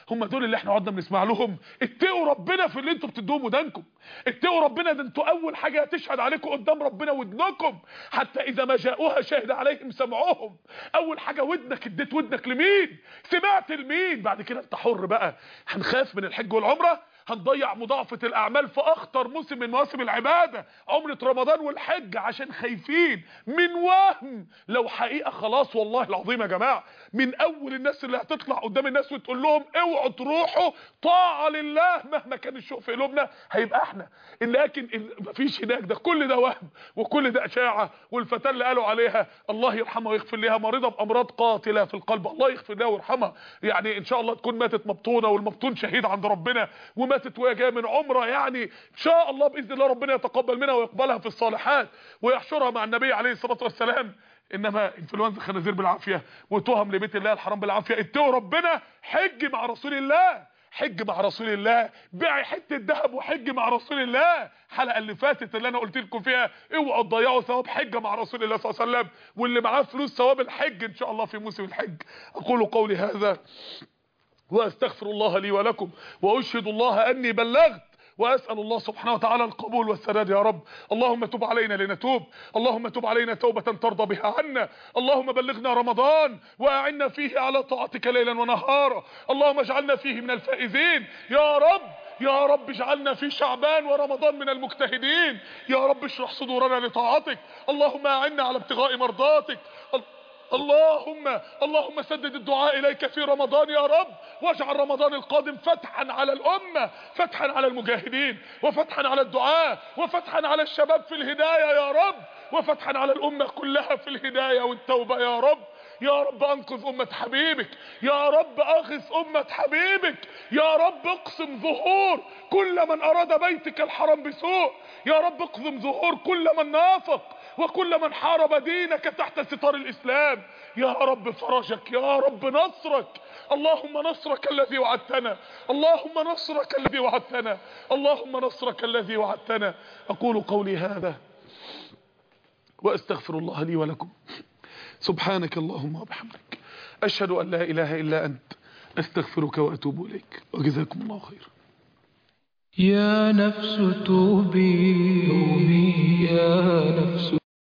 هم دول اللي احنا قعدنا بنسمع لهم اتقوا ربنا في اللي انتوا بتدوهم ودانكم اتقوا ربنا ده انتوا اول حاجه هتشهد عليكم قدام ربنا ودنكم حتى اذا ما جاءوها شهد عليهم سمعهم اول حاجه ودنك اديت ودنك لمين سمعت لمين بعد كده انت حر بقى هنخاف من الحج والعمره هنضيع مضاعفة الأعمال في أخطر موسم من مواسم العبادة عمرة رمضان والحج عشان خايفين من وهم لو حقيقة خلاص والله العظيم يا جماعة من أول الناس اللي هتطلع قدام الناس وتقول لهم اوعوا تروحوا طاعة لله مهما كان الشوق في قلوبنا هيبقى احنا لكن ال- مفيش هناك ده كل ده وهم وكل ده أشاعة والفتاة اللي قالوا عليها الله يرحمها ويغفر لها مريضة بأمراض قاتلة في القلب الله يغفر لها ويرحمها يعني إن شاء الله تكون ماتت مبطونة والمبطون شهيد عند ربنا وماتت وهي جايه من عمره يعني ان شاء الله باذن الله ربنا يتقبل منها ويقبلها في الصالحات ويحشرها مع النبي عليه الصلاه والسلام انما انفلونزا خنازير بالعافيه وتهم لبيت الله الحرام بالعافيه اتقوا ربنا حج مع رسول الله حج مع رسول الله بيع حته ذهب وحج مع رسول الله الحلقه اللي فاتت اللي انا قلت لكم فيها اوعوا تضيعوا ثواب حجه مع رسول الله صلى الله عليه وسلم واللي معاه فلوس ثواب الحج ان شاء الله في موسم الحج اقول قولي هذا واستغفر الله لي ولكم واشهد الله اني بلغت واسال الله سبحانه وتعالى القبول والسداد يا رب اللهم تب علينا لنتوب اللهم تب علينا توبه ترضى بها عنا اللهم بلغنا رمضان واعنا فيه على طاعتك ليلا ونهارا اللهم اجعلنا فيه من الفائزين يا رب يا رب اجعلنا في شعبان ورمضان من المجتهدين يا رب اشرح صدورنا لطاعتك اللهم اعنا على ابتغاء مرضاتك اللهم اللهم سدد الدعاء إليك في رمضان يا رب واجعل رمضان القادم فتحا على الأمة فتحا على المجاهدين وفتحا على الدعاء وفتحا على الشباب في الهداية يا رب وفتحا على الأمة كلها في الهداية والتوبة يا رب يا رب انقذ أمة حبيبك يا رب اغث أمة حبيبك يا رب اقسم ظهور كل من أراد بيتك الحرام بسوء يا رب اقسم ظهور كل من نافق وكل من حارب دينك تحت ستار الإسلام يا رب فرجك يا رب نصرك اللهم نصرك الذي وعدتنا اللهم نصرك الذي وعدتنا اللهم نصرك الذي وعدتنا أقول قولي هذا وأستغفر الله لي ولكم سبحانك اللهم وبحمدك أشهد أن لا إله إلا أنت أستغفرك وأتوب إليك وجزاكم الله خيرا
يا نفس توبي يا نفس